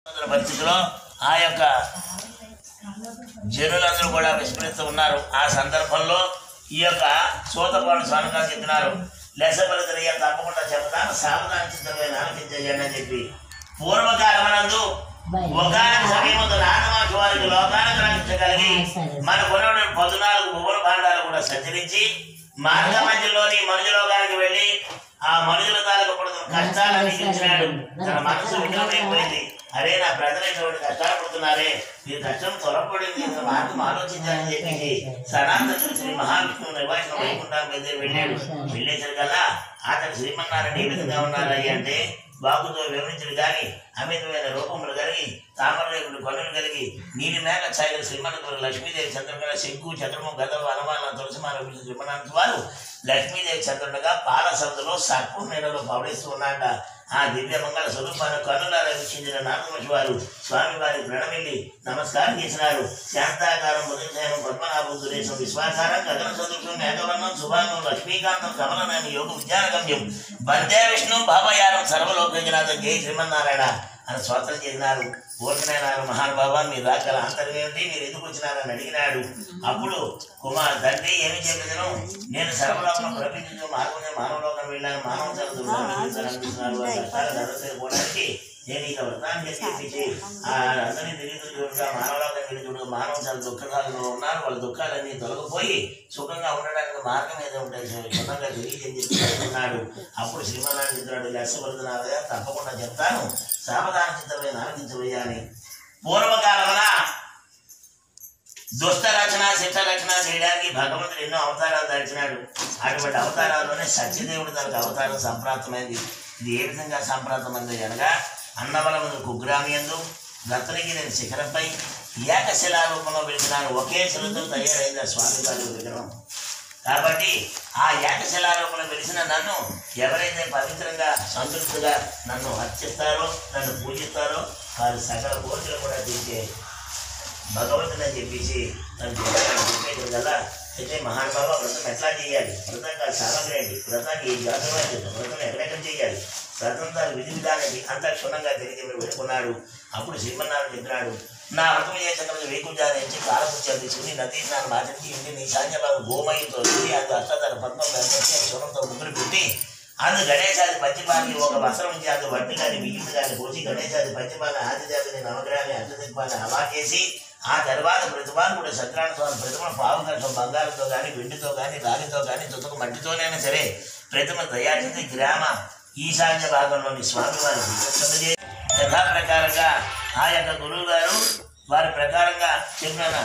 పరిస్థితిలో ఆ యొక్క జనులందరూ కూడా విస్మరిస్తూ ఉన్నారు ఆ సందర్భంలో ఈ యొక్క సూతపాడు స్వామిగా చెప్పినారు లెసపరితరయ్య తప్పకుండా చెప్తాను సావధానించడమే ఆలోచించండి అని చెప్పి పూర్వకాలమనందు ఒకనొక సమయంలో నాగమాషి వారికి లోకానికి రక్షించగలిగి మన కొనడు పద్నాలుగు భువన భాండాలు కూడా సంచరించి మార్గ మధ్యలోని మనుషుల లోకానికి వెళ్ళి ఆ మనుషుల తాలూకు పడుతున్న కష్టాలన్నీ చూసినాడు తన మనసు విగ్రహమైపోయింది అరే నా ప్రజలు ఇటువంటి కష్టాలు పడుతున్నారే మీరు కష్టం త్వరపడింది ఇంత మార్గం ఆలోచించాలని చెప్పి సనాతన శ్రీ మహావిష్ణువు నిర్వాచనం వైకుంఠానికి బయలుదేరి వెళ్ళాడు వెళ్ళేసరికల్లా అతను శ్రీమన్నారాయణ ఏ విధంగా ఉన్నారయ్య అంటే బాగుతో వివరించుడు కానీ అమితమైన రూపములు కలిగి తామరరేకుడు కన్నులు కలిగి నీటి మేఘ ఛాయలు శ్రీమన్నపురం లక్ష్మీదేవి చంద్రుడుగా శంకు చంద్రము గదవ అనమాన తులసిమాల శ్రీమన్నాథ వారు లక్ష్మీదేవి చంద్రుడుగా పాల సముద్రంలో సర్పు నీడలో పవడిస్తూ ఉన్నాడ ఆ దివ్య మంగళ స్వరూపాన్ని కన్నులార వీక్షించిన నాగమహి వారు స్వామి వారి ప్రణమిల్లి నమస్కారం చేసినారు శాంతాకారం మృదుశయనం పద్మనాభం సురేశం విశ్వాకారం గగన సదృశం మేఘవర్ణం శుభాంగం లక్ష్మీకాంతం కమలనాని యోగ విజ్ఞానగమ్యం వందే విష్ణు బాబయారం సర్వలోకజనాథం జై శ్రీమన్నారాయణ అని స్వాతంత్రం చేసినారు ఓర్చినారు మహానుభావ మీరు రాగల అంతరం ఏమిటి మీరు ఎందుకు వచ్చినారని అడిగినాడు అప్పుడు కుమార్ తండ్రి ఏమి చెప్పేదను నేను సర్వలోకం ప్రపంచంలో మార్గం మానవలోకం వెళ్ళాను మానవ చదువుకోవడానికి నేను ఇక వ్రతాన్ని చెప్పేసి ఆ అందరినీ తిరిగి చూడగా మానవలోకం వెళ్ళి చూడగా మానవ చాలా దుఃఖాలలో ఉన్నారు వాళ్ళ దుఃఖాలన్నీ తొలగిపోయి సుఖంగా ఉండడానికి మార్గం ఏదో ఉంటుంది సుఖంగా తెలియజేసి చెప్తున్నాడు అప్పుడు శ్రీమన్నారాయణ చెప్తున్నాడు లక్ష్యపడుతున్నావా తప్పకుండా చెప్తాను సావధాన చిత్రమైన ఆలోచించబోయా అని పూర్వకాలమున దుష్ట రచన శిష్ట రచన చేయడానికి భగవంతుడు ఎన్నో అవతారాలు దాల్చినాడు అటువంటి అవతారాల్లోనే సత్యదేవుడు తనకు అవతారం సంప్రాప్తమైంది ఇది ఏ విధంగా సంప్రాప్తమైంది అనగా అన్నవరములు కుగ్రామి ఎందు రత్నగిరి శిఖరంపై ఏకశిలా రూపంలో వెలిసినాడు ఒకే శిలతో తయారైంది ఆ స్వామి వారి విగ్రహం కాబట్టి ఆ ఏకశిలా రూపంలో వెలిసిన నన్ను ఎవరైతే పవిత్రంగా సంతృప్తిగా నన్ను అర్చిస్తారో నన్ను పూజిస్తారో వారి సకల కోరికలు కూడా తీర్చే భగవంతుని అని చెప్పేసి తను చెప్పాడు చెప్పేది కదా అయితే మహానుభావ వ్రతం ఎట్లా చేయాలి వ్రతం కాదు సామగ్రి ఏంటి వ్రతాన్ని ఈ జాతరలో చేస్తాం వ్రతం ఎక్కడెక్కడ చేయాలి వ్రతం తాను విధి విధానాన్ని అంతా క్షుణ్ణంగా తిరిగి వెళ్ళుకున్నాడు అప్పుడు శ్రీమన్నారాయణ చెప్పినాడు నా వ్రతం చేసిన వేకుంజాన్ని నుంచి కాలపుత్యాలు తీసుకుని నదీ స్నానం ఆచరించి ఇంటి నీ సాంజబాబు గోమయంతో తిరిగి అది అష్టధర పద్మం ధరించి క్షుణంతో ముగ్గురు పెట్టి అందు గణేశాది పంచమాన్ని ఒక వస్త్రం నుంచి అందు వడ్డీ కానీ బియ్యం కానీ పోసి గణేశాది పంచమాన్ని ఆదిజాతిని నవగ్రహాన్ని అష్టదిక్పాన్ని అమా చేసి ఆ తర్వాత ప్రతిమాను కూడా సత్యనారాయణ స్వామి ప్రతిమ పావు కష్టం బంగారంతో కానీ వెండితో కానీ రాగితో కానీ తుతకు మట్టితోనైనా సరే ప్రతిమ తయారు చేసి గ్రామ ఈశాన్య భాగంలోని స్వామివారి ప్రతిష్ఠ యథాప్రకారంగా ఆ యొక్క గురువు గారు వారి ప్రకారంగా చెప్పిన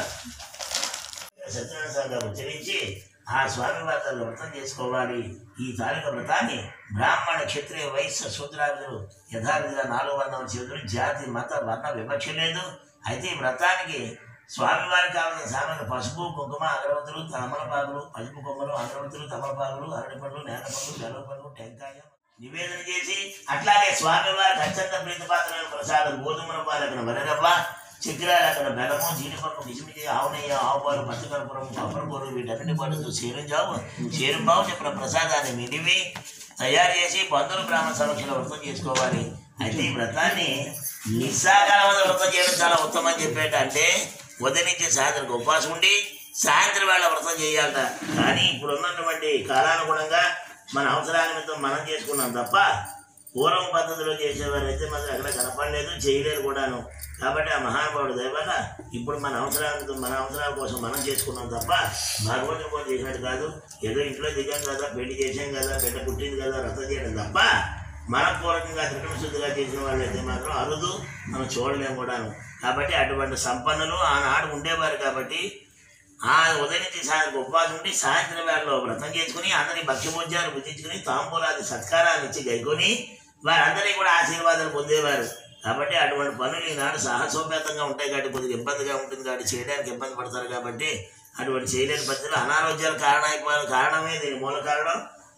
సత్యనారాయణ స్వామి గారు ఉచ్చరించి ఆ స్వామి వార్తలు వ్రతం చేసుకోవాలి ఈ తాలూక వ్రతాన్ని బ్రాహ్మణ క్షత్రియ వైశ్య శూద్రాదులు యథావిధిగా నాలుగు వందల చేతులు జాతి మత వర్ణ వివక్ష లేదు అయితే ఈ వ్రతానికి స్వామివారికి కావాల్సిన సామాన్య పసుపు కుంకుమ అగరవత్తులు తమలపాకులు పసుపు కొమ్మలు అగరవత్తులు తమలపాకులు అరటిపండ్లు నేలపండ్లు బెల్లపండ్లు టెంకాయ నివేదన చేసి అట్లాగే స్వామివారికి అత్యంత ప్రీతిపాత్రమైన ప్రసాదం గోధుమల పాలు అక్కడ వరరవ్వ చక్రాలు అక్కడ బెల్లము జీడిపప్పు కిసిమిచి ఆవు నెయ్యి ఆవు పాలు పచ్చకర్పూరం కొబ్బరిపూరు వీటన్నిటి పడుతూ చేరుంజావు చేరుబావు చెప్పిన ప్రసాదాన్ని మిడివి తయారు చేసి బంధువుల బ్రాహ్మణ సమక్షంలో వ్రతం చేసుకోవాలి అయితే ఈ వ్రతాన్ని నిస్సాకాల వ్రతం చేయడం చాలా ఉత్తమం అని చెప్పేట అంటే ఉదయం నుంచి సాయంత్రం ఉపవాసం ఉండి సాయంత్రం వేళ వ్రతం చేయాలట కానీ ఇప్పుడు ఉన్నటువంటి కాలానుగుణంగా మన అవసరాల నిమిత్తం మనం చేసుకున్నాం తప్ప పూర్వం పద్ధతిలో చేసేవారు అయితే మాత్రం ఎక్కడ కనపడలేదు చేయలేరు కూడాను కాబట్టి ఆ మహానుభావుడు దయవల్ల ఇప్పుడు మన అవసరాల నిమిత్తం మన అవసరాల కోసం మనం చేసుకున్నాం తప్ప భగవంతుడి కోసం చేసినట్టు కాదు ఏదో ఇంట్లో దిగాం కదా పెళ్లి చేసాం కదా బిడ్డ పుట్టింది కదా రథం చేయడం తప్ప మనపూర్వకంగా త్రికరణ శుద్ధిగా చేసిన వాళ్ళు అయితే మాత్రం అరుదు మనం చూడలేము కూడాను కాబట్టి అటువంటి సంపన్నులు ఆనాడు ఉండేవారు కాబట్టి ఆ ఉదయం నుంచి సాయంత్రం ఉపవాసం ఉండి సాయంత్రం వేళలో వ్రతం చేసుకుని అందరి భక్ష్యభోజ్యాలు భుజించుకుని తాంబూలాది సత్కారాలు ఇచ్చి గైకొని వారందరినీ కూడా ఆశీర్వాదాలు పొందేవారు కాబట్టి అటువంటి పనులు ఈనాడు సాహసోపేతంగా ఉంటాయి కాబట్టి కొద్దిగా ఇబ్బందిగా ఉంటుంది కాబట్టి చేయడానికి ఇబ్బంది పడతారు కాబట్టి అటువంటి చేయలేని పద్ధతిలో అనారోగ్యాలు కారణమైపోయిన కారణమే దీని మూల కారణం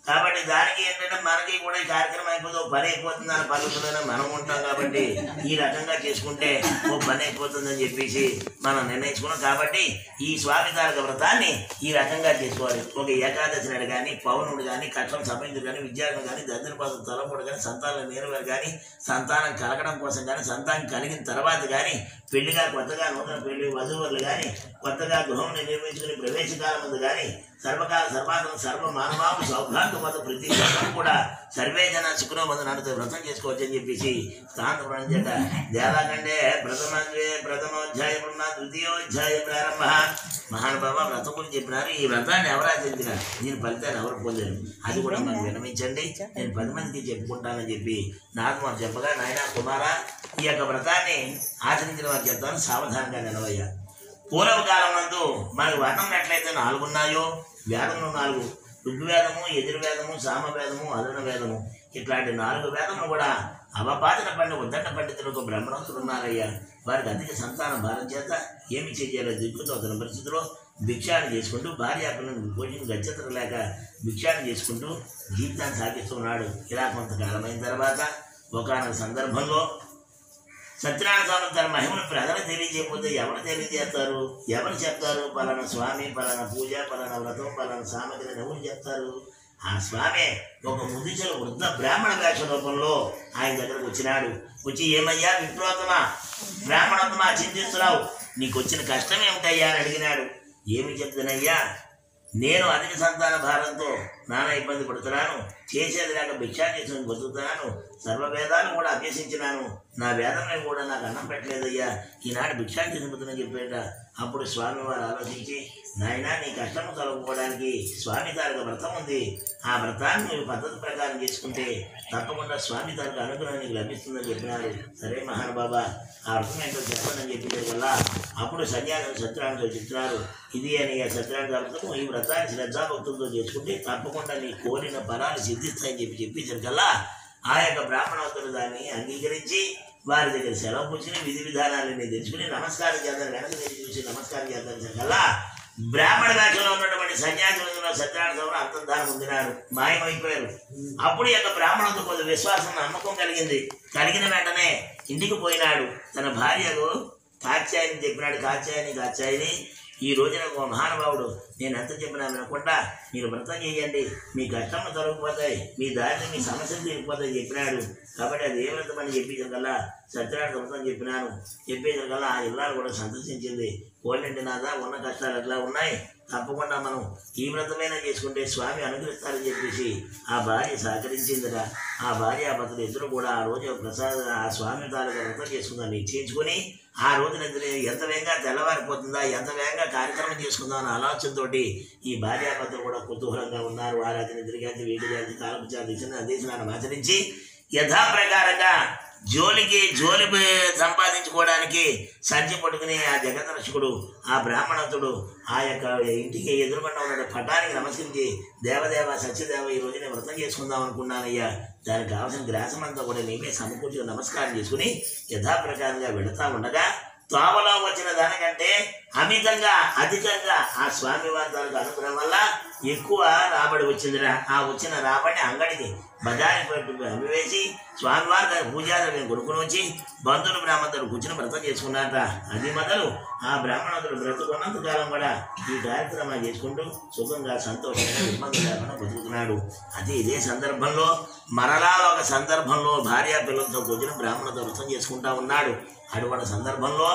కాబట్టి దానికి ఏంటంటే మనకి కూడా ఈ కార్యక్రమం అయిపోతే ఓ పని అయిపోతుంది అని పలుకుతుందని మనం ఉంటాం కాబట్టి ఈ రకంగా చేసుకుంటే ఓ పని అయిపోతుందని చెప్పేసి మనం నిర్ణయించుకున్నాం కాబట్టి ఈ స్వామి తారక వ్రతాన్ని ఈ రకంగా చేసుకోవాలి ఒక ఏకాదశి నాడు కానీ పౌర్ణుడు కానీ కష్టం సమైందుడు కానీ విద్యార్థులు కానీ దద్దరిపాదం తలంపుడు కానీ సంతానం నేరువారు కానీ సంతానం కలగడం కోసం కానీ సంతానం కలిగిన తర్వాత కానీ పెళ్లిగా కొత్తగా నూతన పెళ్లి వధువులు కానీ కొత్తగా గృహం నిర్మించుకుని ప్రవేశకాలం ముందు కానీ సర్వకాల సర్వాత్మ సర్వ మానవాపు సౌభాగ్యమత ప్రతి ఒక్కరు కూడా సర్వే జన శుక్రో మందు నడితే వ్రతం చేసుకోవచ్చు అని చెప్పేసి స్థానం చేత దేవాకంటే ప్రథమ ప్రథమోధ్యాయం ఉన్న ద్వితీయోధ్యాయం ప్రారంభ మహానుభావ వ్రతం గురించి చెప్పినారు ఈ వ్రతాన్ని ఎవరు ఆచరించినారు దీని ఫలితాన్ని ఎవరు పొందారు అది కూడా మనం వినమించండి నేను పది మందికి చెప్పుకుంటానని చెప్పి నాకు మనం చెప్పగా నాయన కుమార ఈ యొక్క వ్రతాన్ని ఆచరించిన వారు చెప్తాను సావధానంగా నిలవయ్యా పూర్వకాలం నందు మనకి వర్ణం ఎట్లయితే నాలుగు ఉన్నాయో వేదములు నాలుగు ఋగ్వేదము ఎదుర్వేదము సామవేదము అరుణ వేదము ఇట్లాంటి నాలుగు వేదములు కూడా అవపాదన పండి ఉద్దండ పండితులకు బ్రహ్మణంతులు ఉన్నారయ్యా వారికి అధిక సంతాన భారం చేత ఏమి చేయాలో దిక్కుతో అతని పరిస్థితిలో భిక్షాన్ని చేసుకుంటూ భార్య పిల్లలను భోజనం గచ్చతలు లేక భిక్షాన్ని చేసుకుంటూ జీవితాన్ని సాగిస్తున్నాడు ఇలా కొంతకాలమైన తర్వాత ఒకనొక సందర్భంలో సత్యనారాయణ స్వామి తన మహిమను ప్రజలు తెలియజేయకపోతే ఎవరు తెలియజేస్తారు ఎవరు చెప్తారు పలానా స్వామి పలానా పూజ పలానా వ్రతం పలానా సామగ్రిని ఎవరు చెప్తారు ఆ స్వామి ఒక ముదిచల వృద్ధ బ్రాహ్మణ వేష రూపంలో ఆయన దగ్గరకు వచ్చినాడు వచ్చి ఏమయ్యా విప్రోతమా బ్రాహ్మణోత్తమా చింతిస్తున్నావు నీకు వచ్చిన కష్టం ఏమిటయ్యా అని అడిగినాడు ఏమి చెప్తున్నయ్యా నేను అధిక సంతాన భారంతో నానా ఇబ్బంది పడుతున్నాను చేసేది లేక భిక్షా చేసుకుని బతుకుతున్నాను సర్వ వేదాలు కూడా అభ్యసించినాను నా వేదమే కూడా నాకు అన్నం పెట్టలేదయ్యా ఈనాడు భిక్షా చేసుకుని చెప్పేట అప్పుడు స్వామి వారు ఆలోచించి నాయనా నీ కష్టము తొలగిపోవడానికి స్వామి తారక వ్రతం ఉంది ఆ వ్రతాన్ని నువ్వు పద్ధతి ప్రకారం చేసుకుంటే తప్పకుండా స్వామి తారక అనుగ్రహం నీకు లభిస్తుందని చెప్పినారు సరే మహానుబాబా ఆ వ్రతం ఏంటో చెప్పండి అని చెప్పిన వల్ల అప్పుడు సన్యాసం సత్యనారాయణతో చెప్తున్నారు ఇది అని ఆ సత్యనారాయణ వ్రతము ఈ వ్రతాన్ని శ్రద్ధాభక్తులతో చేసుకుంటే తప్పకుండా నీ కోరిన ఫలాలు సిద్ధిస్తాయని చెప్పి చెప్పించరికల్లా ఆ యొక్క బ్రాహ్మణోత్తరు దాన్ని అంగీకరించి వారి దగ్గర సెలవు పుచ్చుకుని విధి విధానాలన్నీ తెలుసుకుని నమస్కారం చేద్దాం వెనక తిరిగి చూసి నమస్కారం చేద్దాం కల్లా బ్రాహ్మణ భాషలో ఉన్నటువంటి సన్యాసులలో సత్యనారాయణ స్వామి అంతర్ధానం పొందినారు మాయమైపోయారు అప్పుడు ఈ యొక్క బ్రాహ్మణులకు కొంత విశ్వాసం నమ్మకం కలిగింది కలిగిన వెంటనే ఇంటికి పోయినాడు తన భార్యకు కాత్యాయని చెప్పినాడు కాత్యాయని కాత్యాయని ఈ రోజున ఒక మహానుభావుడు నేను ఎంత చెప్పినా వినకుండా మీరు వ్రతం చేయండి మీ కష్టము తొలగిపోతాయి మీ దారిని మీ సమస్యలు తీరిపోతాయి చెప్పినాడు కాబట్టి అది ఏ వ్రతం అని చెప్పించగల సత్యనారాయణ వ్రతం చెప్పినాను చెప్పేసరికల్లా ఆ ఇల్లాలు కూడా సంతోషించింది పోలండి నాదా ఉన్న కష్టాలు ఎట్లా ఉన్నాయి తప్పకుండా మనం ఈ వ్రతమైనా చేసుకుంటే స్వామి అనుగ్రహిస్తారని చెప్పేసి ఆ భార్య సహకరించిందిగా ఆ భార్య భర్తలు ఇద్దరు కూడా ఆ రోజు ప్రసాద ఆ స్వామి తాలూకా వ్రతం చేసుకుందాం నిశ్చయించుకొని ఆ రోజున ఇద్దరు ఎంత వేగంగా తెల్లవారిపోతుందా ఎంత వేగంగా కార్యక్రమం చేసుకుందాం అనే ఆలోచనతోటి ఈ భార్యాభర్తలు కూడా కుతూహలంగా ఉన్నారు వారాధన తిరిగాంతి వీటి జాతి కాలపు జాతి చిన్న దేశాన్ని ఆచరించి యథాప్రకారంగా జోలికి జోలి పే- సంపాదించుకోవడానికి సంచి పట్టుకుని ఆ జగదర్శకుడు ఆ బ్రాహ్మణతుడు ఆ యొక్క ఇంటికి ఎదురుకుండా ఉన్న పటానికి నమస్కరించి దేవదేవ సత్యదేవ ఈ రోజు నేను వ్రతం చేసుకుందాం అనుకున్నానయ్యా దానికి కావాల్సిన గ్రాసం అంతా కూడా నేనే సమకూర్చి నమస్కారం చేసుకుని యథాప్రకారంగా వెళతా ఉండగా తోవలో వచ్చిన దానికంటే అమితంగా అధికంగా ఆ స్వామి వారి తాలూకు అనుగ్రహం వల్ల ఎక్కువ రాబడి వచ్చిందిరా ఆ వచ్చిన రాబడిని అంగడికి బజారి పెట్టి అమ్మివేసి స్వామివారి గారి పూజారులు కొనుక్కుని వచ్చి బంధువులు బ్రాహ్మణులు కూర్చుని వ్రతం చేసుకున్నారట అది మొదలు ఆ బ్రాహ్మణులు బ్రతుకున్నంత కాలం కూడా ఈ కార్యక్రమాలు చేసుకుంటూ సుఖంగా సంతోషంగా ఇబ్బంది లేకుండా బతుకుతున్నాడు అది ఇదే సందర్భంలో మరలా ఒక సందర్భంలో భార్య పిల్లలతో కూర్చుని బ్రాహ్మణులతో వ్రతం చేసుకుంటా ఉన్నాడు అటువంటి సందర్భంలో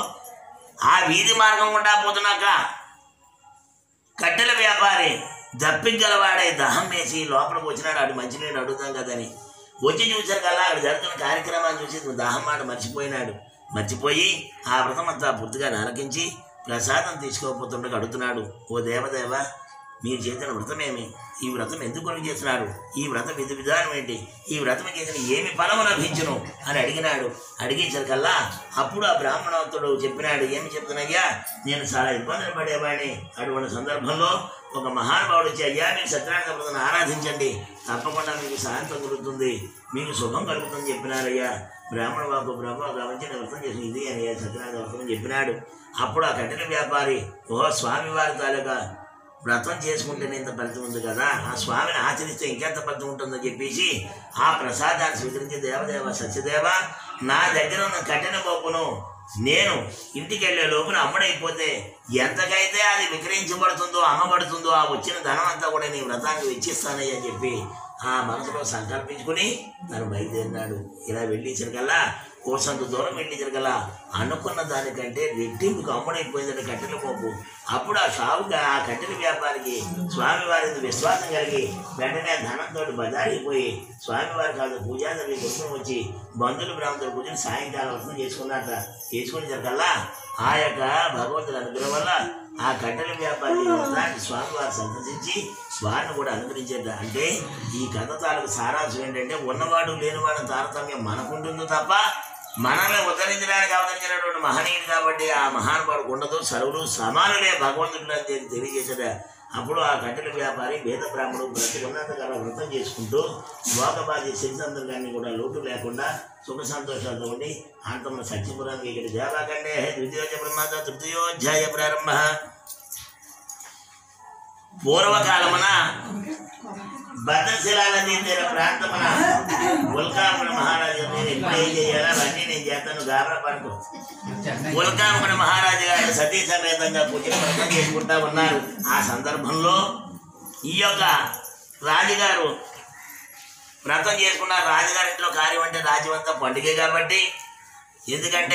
ఆ వీధి మార్గం గుండా పోతున్నాక కట్టెల వ్యాపారి దప్పిగలవాడే దహం వేసి లోపలికి వచ్చినాడు అటు మంచినీళ్ళు అడుగుతాం కదని వచ్చి చూశారు కదా అక్కడ జరుగుతున్న కార్యక్రమాన్ని చూసి దాహం మాట మర్చిపోయినాడు మర్చిపోయి ఆ వ్రతం అంతా పూర్తిగా నరకించి ప్రసాదం తీసుకోకపోతుండగా అడుగుతున్నాడు ఓ దేవదేవ మీరు చేసిన వ్రతమేమి ఈ వ్రతం ఎందుకు కొరకు చేస్తున్నారు ఈ వ్రతం విధి విధానం ఏంటి ఈ వ్రతం చేసిన ఏమి ఫలము లభించును అని అడిగినాడు అడిగేసరికల్లా అప్పుడు ఆ బ్రాహ్మణోత్తరుడు చెప్పినాడు ఏమి చెప్తున్నాయ్యా నేను చాలా ఇబ్బందులు పడేవాడిని అటువంటి సందర్భంలో ఒక మహానుభావుడు వచ్చి అయ్యా మీరు సత్యనారాయణ వ్రతం ఆరాధించండి తప్పకుండా మీకు శాంతం కలుగుతుంది మీకు శుభం కలుగుతుంది చెప్పినారయ్యా బ్రాహ్మణ బాబు బ్రహ్మ గమనించి నేను వ్రతం చేసిన ఇది అని సత్యనారాయణ వ్రతం అని చెప్పినాడు అప్పుడు ఆ కఠిన వ్యాపారి ఓ స్వామివారి తాలూకా వ్రతం చేసుకుంటేనే ఇంత ఫలితం ఉంది కదా ఆ స్వామిని ఆచరిస్తే ఇంకెంత ఫలితం ఉంటుందని చెప్పేసి ఆ ప్రసాదాన్ని స్వీకరించి దేవదేవ సత్యదేవ నా దగ్గర ఉన్న కఠిన బొప్పును నేను ఇంటికి వెళ్ళే లోపల అమ్ముడైపోతే ఎంతకైతే అది విక్రయించబడుతుందో అమ్మబడుతుందో ఆ వచ్చిన ధనం అంతా కూడా నీ వ్రతానికి వెచ్చిస్తానయ్య అని చెప్పి ఆ మనసులో సంకల్పించుకుని తను బయలుదేరినాడు ఇలా వెళ్ళించరికల్లా కోసంత దూరం వెళ్ళించరికల్లా అనుకున్న దానికంటే రెట్టింపుకు అమ్ముడైపోయిందని కట్టెల పోపు అప్పుడు ఆ షావుగా ఆ కట్టెల వ్యాపారికి స్వామివారి మీద విశ్వాసం కలిగి వెంటనే ధనంతో బజారిపోయి స్వామివారి కాదు పూజారి గుర్తం వచ్చి బంధువులు బ్రాహ్మణులు కూర్చొని సాయంకాలం అర్థం చేసుకున్నాక చేసుకునేసరికల్లా ఆ యొక్క భగవంతుడి అనుగ్రహం వల్ల ఆ కట్టెల వ్యాపారి వ్రతాన్ని స్వామివారు సందర్శించి వారిని కూడా అనుగ్రహించారు అంటే ఈ కథ తాలూకు సారాంశం ఏంటంటే ఉన్నవాడు లేనివాడు తారతమ్యం మనకుంటుంది తప్ప మనల్ని ఉద్ధరించడానికి అవతరించినటువంటి మహనీయుడు కాబట్టి ఆ మహానుభావుడు ఉండదు సర్వులు సమానులే భగవంతుడు అని చెప్పి తెలియజేశాడు అప్పుడు ఆ కట్టెల వ్యాపారి వేద బ్రాహ్మణుడు బ్రతికున్నంత కాలం వ్రతం చేసుకుంటూ భోగబాధి సిద్ధాంతం కూడా లోటు లేకుండా సుఖ సంతోషాలతో ఉండి అంతమ సత్యపురానికి ఇక్కడ దేవాకండే ద్వితీయోధ్యాయ బ్రహ్మాత తృతీయోధ్యాయ ప్రారంభ పూర్వకాలమున భద్రశిలాల తీర ప్రాంతమున ఉల్కాముడ మహారాజు నేను ఎప్పుడు ఏం చేయాలో అవన్నీ నేను చేస్తాను గాబరా పడుకో ఉల్కాముడ మహారాజు గారు సతీ సమేతంగా కూర్చొని వ్రతం చేసుకుంటా ఉన్నారు ఆ సందర్భంలో ఈ యొక్క రాజుగారు వ్రతం చేసుకున్న రాజుగారి ఇంట్లో కార్యం అంటే రాజ్యం అంతా పండుగే కాబట్టి ఎందుకంటే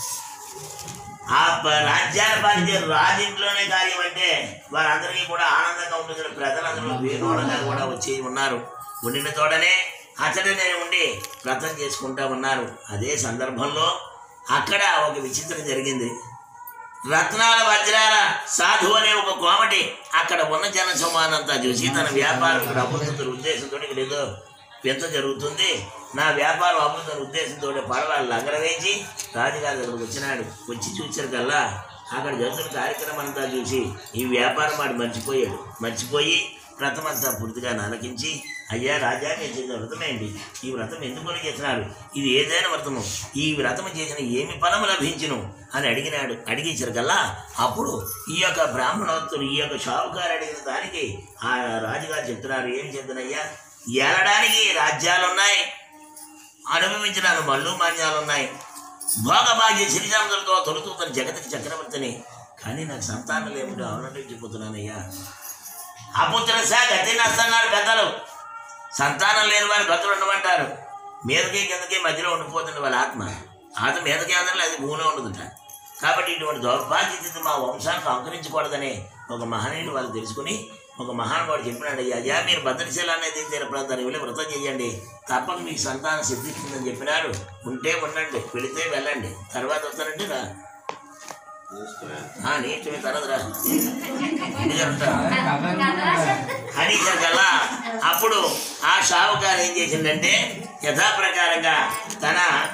ఆ ప- రాజ్యాల పాలించే రాజింట్లోనే కార్యం అంటే వారందరికీ కూడా ఆనందంగా ఉంటుంది ప్రజలందరూ వేణువులుగా కూడా వచ్చి ఉన్నారు ఉండిన తోడనే అతడినే ఉండి వ్రతం చేసుకుంటా ఉన్నారు అదే సందర్భంలో అక్కడ ఒక విచిత్రం జరిగింది రత్నాల వజ్రాల సాధు అనే ఒక కోమటి అక్కడ ఉన్న జన సమానంతా చూసి తన వ్యాపారం అభివృద్ధి ఉద్దేశంతో ఇక్కడ ఏదో పెద్ద జరుగుతుంది నా వ్యాపారం అభివృద్ధి ఉద్దేశంతో పడవాలి లంగర వేసి రాజుగారి దగ్గరకు వచ్చినాడు వచ్చి చూశారు కల్లా అక్కడ జరుగుతున్న కార్యక్రమం అంతా చూసి ఈ వ్యాపారం వాడు మర్చిపోయాడు మర్చిపోయి వ్రతం అంతా పూర్తిగా నలకించి అయ్యా రాజా నేను చేసిన వ్రతమేంటి ఈ వ్రతం ఎందుకు చేసినారు ఇది ఏదైనా వ్రతము ఈ వ్రతం చేసిన ఏమి ఫలము లభించును అని అడిగినాడు అడిగించారు కల్లా అప్పుడు ఈ యొక్క బ్రాహ్మణోత్తులు ఈ యొక్క షావుకారు అడిగిన దానికి ఆ రాజుగారు చెప్తున్నారు ఏం చెప్తున్నాయ్యా ఏలడానికి రాజ్యాలు ఉన్నాయి అనుభవించడానికి మళ్ళు మాన్యాలు ఉన్నాయి భోగభాగ్య శ్రీరాములతో తొలుతూతను జగతికి చక్రవర్తిని కానీ నాకు సంతానం లేకుండా అవలంబించిపోతున్నానయ్యా అపుత్ర సా గతి నస్తున్నారు పెద్దలు సంతానం లేని వారి గతులు ఉండమంటారు మీదకి కిందకి మధ్యలో ఉండిపోతుంది వాళ్ళ ఆత్మ ఆత్మ మీదకి అందరూ అది భూమిలో ఉండదుట కాబట్టి ఇటువంటి దౌర్భాగ్య స్థితి మా వంశానికి అంకరించకూడదని ఒక మహనీయుడు వాళ్ళు తెలుసుకుని ఒక మహానుభావుడు చెప్పినాడు అయ్యా అయ్యా మీరు భద్రశీల అనేది తీర ప్రాంతానికి వెళ్ళి వ్రతం చేయండి తప్పక మీకు సంతానం సిద్ధిస్తుందని చెప్పినారు ఉంటే ఉండండి వెళితే వెళ్ళండి తర్వాత వస్తానంటే రా ఆ, నీ ఇష్టమే తర్వాత రా ఇది చెప్తా అని కల్లా అప్పుడు ఆ షావుకారు ఏం చేసిందంటే యథాప్రకారంగా తన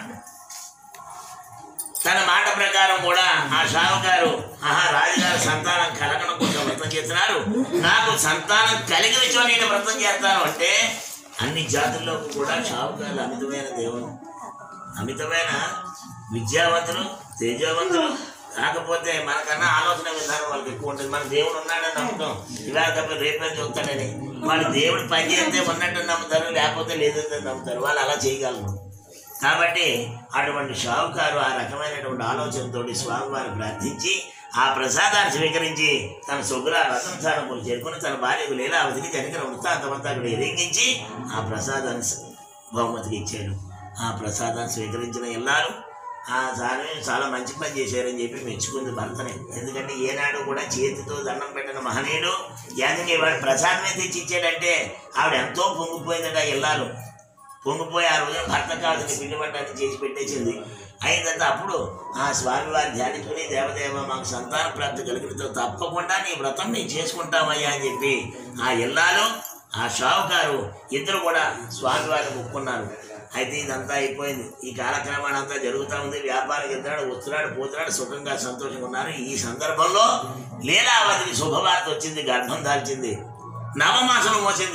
తన మాట ప్రకారం కూడా ఆ షావుకారు ఆహా రాజుగారు సంతానం కలగడం కోసం వ్రతం చేస్తున్నారు నాకు సంతానం కలిగి వచ్చో నేను వ్రతం చేస్తాను అంటే అన్ని జాతుల్లోకి కూడా షావుకారులు అమితమైన దేవుడు అమితమైన విద్యావంతులు తేజవంతులు కాకపోతే మనకన్నా ఆలోచన విధానం వాళ్ళకి ఎక్కువ ఉంటుంది మన దేవుడు ఉన్నాడని నమ్ముతాం ఇలా తప్ప రేపే చూస్తాడని వాళ్ళు దేవుడు పని చేస్తే ఉన్నట్టు నమ్ముతారు లేకపోతే లేదంటే నమ్ముతారు వాళ్ళు అలా చేయగలరు కాబట్టి అటువంటి షావుకారు ఆ రకమైనటువంటి ఆలోచనతో స్వామివారిని ప్రార్థించి ఆ ప్రసాదాన్ని స్వీకరించి తన సుగ్ర రతన స్థానములు చేరుకుని తన భార్యకు లీలావతికి జరిగిన వృత్తాంతమంతా అక్కడ ఎరింగించి ఆ ప్రసాదాన్ని స- బహుమతికి ఇచ్చాడు ఆ ప్రసాదాన్ని స్వీకరించిన ఎల్లారు ఆ స్వామి చాలా మంచి పని చేశారని చెప్పి మెచ్చుకుంది భర్తని ఎందుకంటే ఏనాడు కూడా చేతితో దండం పెట్టిన మహనీయుడు యాదని వాడు ప్రసాదమే తెచ్చి ఇచ్చాడంటే ఆవిడ ఎంతో పొంగిపోయిందట ఎల్లాలు పొంగిపోయి ఆ రోజున భర్త కావాల్సిన పిండి వంటని చేసి పెట్టేసింది అయినంత అప్పుడు ఆ స్వామివారి ధ్యానించుకుని దేవదేవ మాకు సంతాన ప్రాప్తి కలిగినతో తప్పకుండా నీ వ్రతం మేము చేసుకుంటామయ్యా అని చెప్పి ఆ ఇల్లాలు ఆ షావుకారు ఇద్దరు కూడా స్వామివారిని మొక్కున్నారు అయితే ఇదంతా అయిపోయింది ఈ కాలక్రమాన్ని అంతా జరుగుతూ ఉంది వ్యాపారం ఇద్దరు వస్తున్నాడు పోతున్నాడు సుఖంగా సంతోషంగా ఉన్నారు ఈ సందర్భంలో లీలావతికి శుభవార్త వచ్చింది గర్భం దాల్చింది నవమాసం మోసింది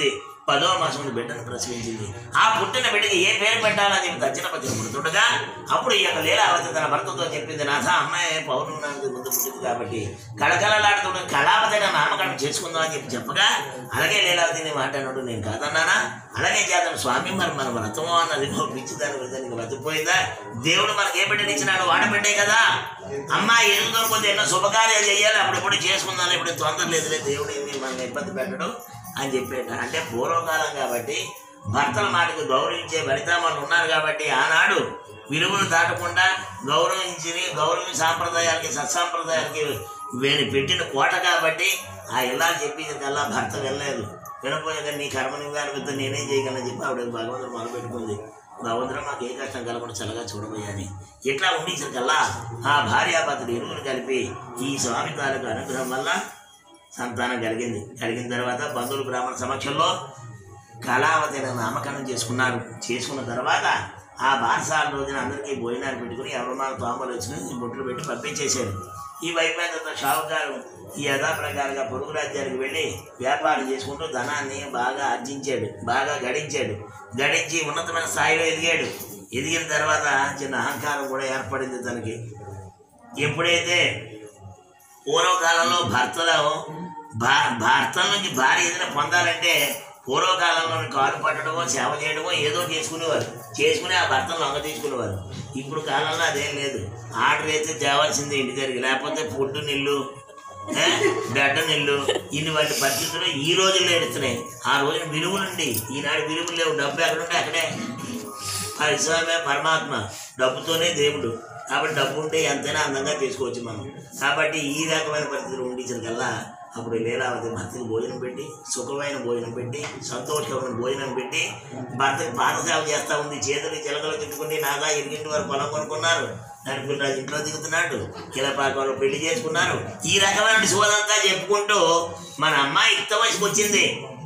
పదో మాసం బిడ్డను ప్రసవించింది ఆ పుట్టిన బిడ్డకి ఏ పేరు పెట్టాలని చెప్పి దక్షిణ పత్రిక పుడుతుండగా అప్పుడు ఈ యొక్క లీలావతి తన భర్తతో చెప్పింది నాథ అమ్మాయి పౌర్ణమికి ముందు పుట్టింది కాబట్టి కళకళలాడుతుండే కళావతి అయిన నామకరణం చేసుకుందాం అని చెప్పి చెప్పగా అలాగే లీలావతిని మాట్లాడినట్టు నేను కాదన్నానా అలాగే చేద్దాం స్వామి మరి మన వ్రతము అన్నది పిచ్చి దాని విధానికి బతికిపోయిందా దేవుడు మనకి ఏ బిడ్డని ఇచ్చినాడు వాడబిడ్డే కదా అమ్మాయి ఏం దొరుకుతుంది ఎన్నో శుభకార్యాలు చేయాలి అప్పుడప్పుడు చేసుకుందాం ఇప్పుడు తొందర లేదులే దేవుడు ఏమి మనల్ని ఇబ్బంది పెట్టడం అని చెప్పేట అంటే పూర్వకాలం కాబట్టి భర్తల మాటకు గౌరవించే ఫలితామాలు ఉన్నారు కాబట్టి ఆనాడు విలువలు దాటకుండా గౌరవించి గౌరవ సాంప్రదాయాలకి సత్సాంప్రదాయాలకి వీళ్ళు పెట్టిన కోట కాబట్టి ఆ ఇలా చెప్పింది కల్లా భర్త వెళ్ళలేదు వినపోయాక నీ కర్మ నిందానికి నేనేం చేయగలను చెప్పి ఆవిడ భగవంతుడు మొదలుపెట్టుకుంది భగవంతుడు మాకు ఏ కష్టం కలగకుండా చల్లగా చూడబోయని ఇట్లా ఉండించకల్లా ఆ భార్యాభర్తలు ఇరువురు కలిపి ఈ స్వామి తాలూకు అనుగ్రహం వల్ల సంతానం కలిగింది కలిగిన తర్వాత బంధువులు బ్రాహ్మణ సమక్షంలో కళావతి అనే నామకరణం చేసుకున్నారు చేసుకున్న తర్వాత ఆ బారసాల రోజున అందరికీ భోజనాలు పెట్టుకుని ఎవరమాన తోమలు వచ్చి బొట్లు పెట్టి పంపించేశారు ఈ వైపోయిన తర్వాత షావుకారు ఈ యథాప్రకారంగా పొరుగు రాజ్యానికి వెళ్ళి వ్యాపారం చేసుకుంటూ ధనాన్ని బాగా ఆర్జించాడు బాగా గడించాడు గడించి ఉన్నతమైన స్థాయిలో ఎదిగాడు ఎదిగిన తర్వాత చిన్న అహంకారం కూడా ఏర్పడింది తనకి ఎప్పుడైతే పూర్వకాలంలో భర్తలో భా భర్తల నుంచి భార్య ఏదైనా పొందాలంటే పూర్వకాలంలో కాలు పట్టడమో సేవ చేయడమో ఏదో చేసుకునేవారు చేసుకుని ఆ భర్తను లొంగ తీసుకునేవారు ఇప్పుడు కాలంలో అదేం లేదు ఆర్డర్ అయితే తేవాల్సిందే ఇంటి దగ్గరికి లేకపోతే ఫుడ్ నిల్లు ఏ? గడ్డ నిల్లు ఇన్ని వాటి పరిస్థితులు ఈ రోజుల్లో ఎడుతున్నాయి ఆ రోజున విలువలుండి ఈనాడు విలువలు లేవు డబ్బు ఎక్కడుంటే అక్కడే పరిశ్రమే పరమాత్మ డబ్బుతోనే దేవుడు కాబట్టి డబ్బు ఉంటే ఎంతైనా అందంగా తీసుకోవచ్చు మనం కాబట్టి ఈ రకమైన పరిస్థితులు ఉండించిన కల్లా అప్పుడు లీలావతి భర్తకి భోజనం పెట్టి సుఖమైన భోజనం పెట్టి సంతోషకరమైన భోజనం పెట్టి భర్తకి పాదసేవ చేస్తా ఉంది చేతులు చిలకలు చుట్టుకుని నాగా ఎరిగింటి వారు పొలం కొనుక్కున్నారు నడిపిల్లరాజు ఇంట్లో దిగుతున్నాడు కిలపాకంలో పెళ్లి చేసుకున్నారు ఈ రకమైన శోధంతా చెప్పుకుంటూ మన అమ్మాయి యుక్త వయసుకు వచ్చింది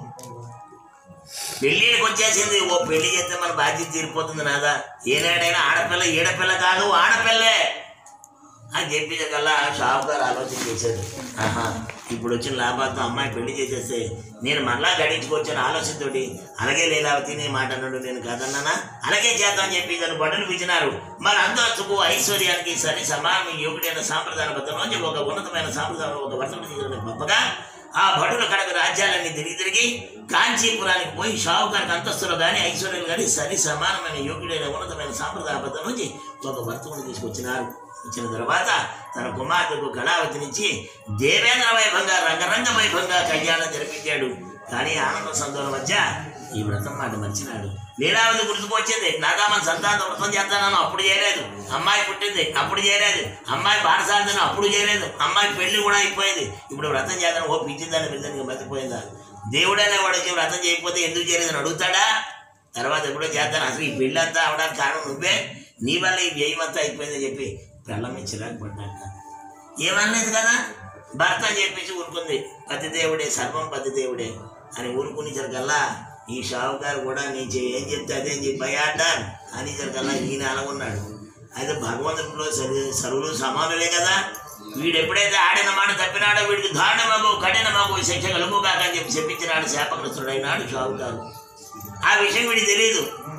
పెళ్ళికి వచ్చేసింది ఓ పెళ్లి చేస్తే మన బాధ్యత తీరిపోతుంది నాదా ఏనాడైనా ఆడపిల్ల ఈడపిల్ల కాదు ఆడపిల్లే అని చెప్పేది కల్లా షావుకారు ఆలోచన చేశాడు ఆహా ఇప్పుడు వచ్చిన లాభాలతో అమ్మాయి పెళ్లి చేసేస్తే నేను మరలా గడించుకోవచ్చని ఆలోచనతోటి అలాగే లీలావతి నీ మాట అన్నాడు నేను కాదన్నానా అలాగే చేద్దాం అని చెప్పి దాన్ని బట్టలు పిచ్చినారు మరి అంతస్తుకు ఐశ్వర్యానికి సరి సమానం యువకుడైన సాంప్రదాయబద్ధంలోంచి ఒక ఉన్నతమైన సాంప్రదాయం ఒక వర్తలు తీసుకుని పంపగా ఆ భటుల కడకు రాజ్యాలన్నీ తిరిగి తిరిగి కాంచీపురానికి పోయి షావుకారికి అంతస్తులు కానీ ఐశ్వర్యాలు కానీ సరి సమానమైన యోగ్యుడైన ఉన్నతమైన సాంప్రదాయబద్ధం నుంచి ఒక వర్తకుని తీసుకొచ్చినారు వచ్చిన తర్వాత తన కుమార్తెకు కళావతినిచ్చి దేవేంద్ర వైభవంగా రంగరంగ వైభవంగా కళ్యాణం జరిపించాడు కానీ ఆనంద సంతోషం మధ్య ఈ వ్రతం మాట మర్చినాడు లీలావతి గుర్తుకొచ్చింది నాదా మన సంతానం వ్రతం చేస్తానని అప్పుడు చేయలేదు అమ్మాయి పుట్టింది అప్పుడు చేయలేదు అమ్మాయి బారసాలని అప్పుడు చేయలేదు అమ్మాయి పెళ్లి కూడా అయిపోయింది ఇప్పుడు వ్రతం చేద్దాం ఓ పిచ్చిందని పిల్లని మర్చిపోయిందా దేవుడైనా వాడు వచ్చి వ్రతం చేయకపోతే ఎందుకు చేయలేదని అడుగుతాడా తర్వాత ఎప్పుడో చేస్తాను అసలు ఈ పెళ్ళి అంతా అవడానికి కారణం నువ్వే నీ వల్ల ఈ వ్యయం అంతా అయిపోయిందని చెప్పి పెళ్ళమే చిరాకు పడ్డాక ఏమనలేదు కదా భర్త అని చెప్పేసి ఊరుకుంది పతి దేవుడే సర్వం పతి దేవుడే అని ఊరుకునేసరికల్లా ఈ షావుకారు కూడా నేను చే- ఏం చెప్తే అదే చెప్పి భయాడ్డాను అనేసరికల్లా ఈయన అలాగున్నాడు అయితే భగవంతుడిలో సరి సరువులు సమానులే కదా వీడు ఎప్పుడైతే ఆడిన మాట తప్పినాడో వీడికి దారుణమగు కఠినమగు శిక్ష కలుగుగాక అని చెప్పి చెప్పించినాడు శాపగ్రస్తుడైనాడు షావుకారు ఆ విషయం వీడికి తెలియదు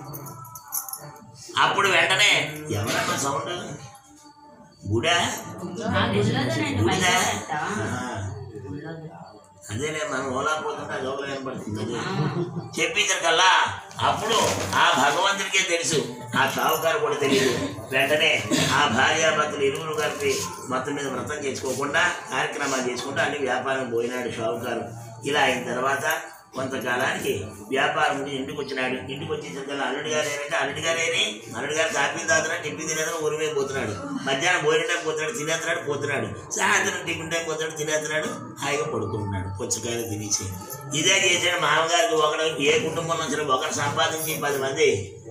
అప్పుడు వెంటనే ఎవరన్నా సౌండ్ గుడా ఆ గుళ్ళోదేనండి గుడిదా మైసూర్ సెట్ట. ఆహా. గుళ్ళోదే. అదేలే మనం ఓలా పోతుంటే లోపల కనపడుతుంది అది చెప్పించారు కల్లా అప్పుడు ఆ భగవంతుడికే తెలుసు ఆ షావుకారు కూడా తెలియదు వెంటనే ఆ భార్యాభర్తలు ఇరువురు కలిపి మొత్తం మీద వ్రతం చేసుకోకుండా కార్యక్రమాలు చేసుకుంటూ అన్ని వ్యాపారం పోయినాడు షావుకారు ఇలా అయిన తర్వాత కొంతకాలానికి వ్యాపారం నుండి ఇంటికి వచ్చినాడు ఇంటికి వచ్చేసరికి అల్లుడి గారు ఏంటంటే అల్లుడి గారు ఏరి అల్లుడి గారు కాఫీ తాగుతున్నాడు టిఫిన్ తినేదని ఊరిమే పోతున్నాడు మధ్యాహ్నం భోజనం టైం పోతున్నాడు తినేస్తున్నాడు పోతున్నాడు సాయంత్రం టిఫిన్ టైం పోతున్నాడు తినేస్తున్నాడు హాయిగా పడుకుంటున్నాడు పుచ్చకాయలు తినేసి ఇదే చేసాడు మామగారికి ఒకడు ఏ కుటుంబం నుంచి ఒకరు సంపాదించి పది మంది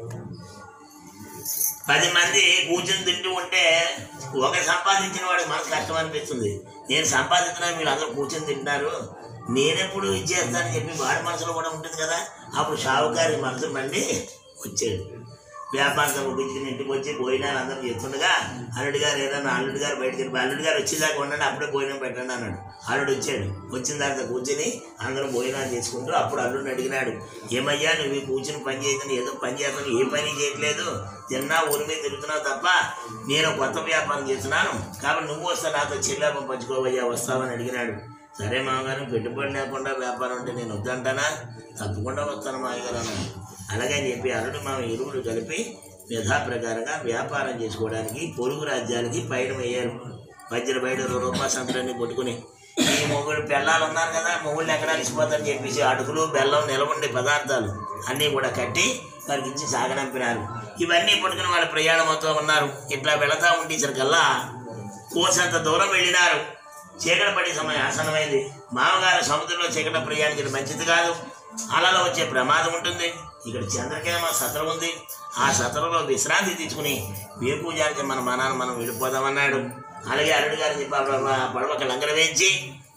పది మంది కూర్చొని తింటూ ఉంటే ఒకరు సంపాదించిన వాడికి మనసు కష్టం అనిపిస్తుంది నేను సంపాదించిన మీరు అందరూ కూర్చొని తింటారు నేనెప్పుడు ఇచ్చేస్తానని చెప్పి వాడి మనసులో కూడా ఉంటుంది కదా అప్పుడు షావుకారి మనసు మండి వచ్చాడు వ్యాపారంతో ముగించుకుని ఇంటికి వచ్చి భోజనాలు అందరూ చేస్తుండగా అల్లుడి గారు ఏదన్నా అల్లుడి గారు బయటకు వెళ్ళి అల్లుడి గారు వచ్చేదాకా ఉండండి అప్పుడే భోజనం పెట్టండి అన్నాడు అల్లుడు వచ్చాడు వచ్చిన తర్వాత కూర్చొని అందరూ భోజనాలు చేసుకుంటూ అప్పుడు అల్లుడిని అడిగినాడు ఏమయ్యా నువ్వు ఈ కూర్చుని పని చేయదని ఏదో పని చేస్తాను ఏ పని చేయట్లేదు తిన్నా ఊరి మీద తిరుగుతున్నావు తప్ప నేను కొత్త వ్యాపారం చేస్తున్నాను కాబట్టి నువ్వు వస్తా నాతో చెల్లాపం పంచుకోవయ్యా వస్తావని అడిగినాడు సరే మామగారు పెట్టుబడి లేకుండా వ్యాపారం అంటే నేను వద్దంటానా తప్పకుండా వస్తాను మామగారు అన్నాడు అలాగే అని చెప్పి అల్లుడు మామ ఇరువురు కలిపి యథాప్రకారంగా వ్యాపారం చేసుకోవడానికి పొరుగు రాజ్యాలకి పయనమయ్యారు వజ్ర బయట రూపాయ సంతులన్నీ కొట్టుకుని ఈ మొగుడు పెళ్ళాలు ఉన్నారు కదా మొగుళ్ళు ఎక్కడ అలిసిపోతారని చెప్పేసి అటుకులు బెల్లం నిలవండే పదార్థాలు అన్నీ కూడా కట్టి వారికి ఇచ్చి సాగనంపినారు ఇవన్నీ పట్టుకుని వాళ్ళ ప్రయాణం అవుతూ ఉన్నారు ఇట్లా వెళతా ఉండేసరికల్లా కోసంత దూరం వెళ్ళినారు చీకటి పడే సమయం ఆసనమైంది మామగారు సముద్రంలో చీకట ప్రయాణించడం మంచిది కాదు అలలో వచ్చే ప్రమాదం ఉంటుంది ఇక్కడ చంద్రకేమ సత్రం ఉంది ఆ సత్రంలో విశ్రాంతి తీసుకుని వేపూజానికి మన మనాన్ని మనం వెళ్ళిపోదామన్నాడు అలాగే అల్లుడు గారు చెప్పి ఆ పడవ- పడవకి లంగర వేయించి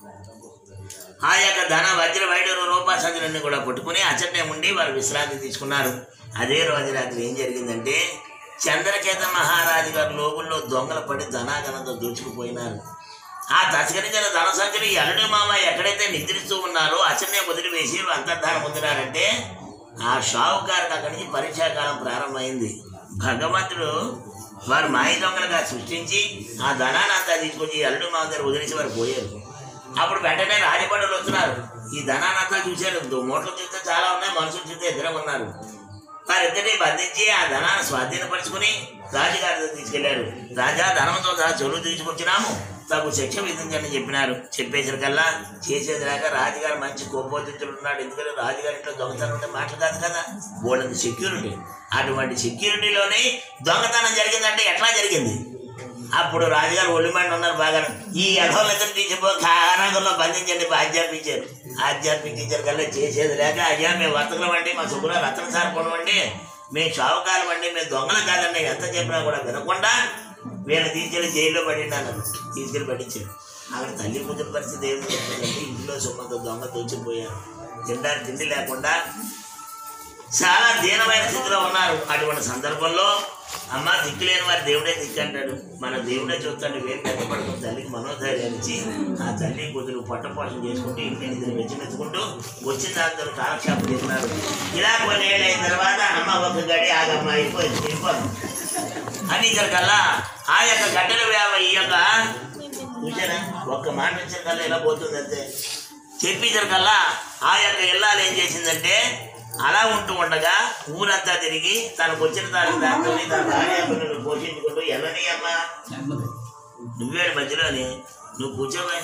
ఆ యొక్క ధన వజ్ర వైడూరు రూపాసంచులన్నీ కూడా పట్టుకుని అచ్చటే ఉండి వారు విశ్రాంతి తీసుకున్నారు అదే రోజు రాత్రి ఏం జరిగిందంటే చంద్రకేత మహారాజు గారు లోగుల్లో దొంగలు పడి ధనాగనంతో దోచుకుపోయినారు ఆ తస్కరించిన ధన సంచులు ఈ అల్లుడి మామ ఎక్కడైతే నిద్రిస్తూ ఉన్నారో అచ్చనే వదిలివేసి అంతర్ధానం పొందినారంటే ఆ షావుకారుడు అక్కడి నుంచి పరీక్షాకాలం ప్రారంభమైంది భగవంతుడు వారు మాయ దొంగలుగా సృష్టించి ఆ ధనాన్ని అంతా తీసుకొచ్చి అల్లుడు మామ దగ్గర వదిలేసి వారు పోయారు అప్పుడు వెంటనే రాజబండలు వస్తున్నారు ఈ ధనాన్ని అంతా చూశారు దో- మూటలు చూస్తే చాలా ఉన్నాయి మనుషులు చూస్తే ఇద్దరే ఉన్నారు వారిద్దరిని బంధించి ఆ ధనాన్ని స్వాధీనపరుచుకుని రాజుగారి దగ్గర తీసుకెళ్లారు రాజా ధనంతో సహా చెరువు తీసుకొచ్చినాము తగు శిక్ష విధించని చెప్పినారు చెప్పేసరికల్లా చేసేది రాక రాజుగారు మంచి కోపోదితుడు ఉన్నాడు ఎందుకంటే రాజుగారి ఇంట్లో దొంగతనం ఉంటే మాటలు కాదు కదా బోర్డు సెక్యూరిటీ అటువంటి సెక్యూరిటీలోనే దొంగతనం జరిగిందంటే ఎట్లా జరిగింది అప్పుడు రాజుగారు ఒళ్ళిమండి ఉన్నారు బాగా ఈ యథోలతం తీసిపో కారాగంలో బంధించండి ఆధ్యాత్మించారు ఆధ్యాత్మించారు కల్లా చేసేది లేక అయ్యా మేము వర్తకులం అండి మా శుభ్ర రత్న సార్పణం అండి మేము షావుకాలం అండి మేము దొంగలు కాదండి ఎంత చెప్పినా కూడా వినకుండా వీళ్ళని తీసుకెళ్ళి జైల్లో పడిండాను తీసుకెళ్ళి పట్టించాడు అక్కడ తల్లి కూతురు పరిస్థితి ఏమి చెప్తుందంటే ఇంట్లో సొమ్మంత దొంగ దోచిపోయారు తినడానికి తిండి లేకుండా చాలా దీనమైన స్థితిలో ఉన్నారు అటువంటి సందర్భంలో అమ్మ దిక్కులేని వారి దేవుడే దిక్కు అంటాడు మన దేవుడే చూస్తాడు వేరు కట్టపడుకుని తల్లికి మనోధైర్యాలు ఇచ్చి ఆ తల్లి కూతురు పొట్టపోషణ చేసుకుంటూ ఇంటిని ఇద్దరు వెచ్చిమెచ్చుకుంటూ వచ్చిన దాంతో కాలక్షేపం చేస్తున్నారు ఇలా కొన్ని ఏళ్ళు అయిన తర్వాత అమ్మ ఒక గడి ఆగమ్మ అయిపోయింది వెళ్ళిపోదు అని కల్లా ఆ యొక్క గడ్డల వ్యాప ఈ యొక్క చూసారా ఒక్క మాట వచ్చిన కల్లా ఇలా పోతుంది అంతే చెప్పించరికల్లా ఆ యొక్క ఇల్లాలు ఏం చేసిందంటే అలా ఉంటూ ఉండగా ఊరంతా తిరిగి తనకు వచ్చిన దాని దాంతో తన భార్య పిల్లలు పోషించుకుంటూ ఎల్లని అమ్మ నువ్వేడు మధ్యలోని నువ్వు కూర్చోవే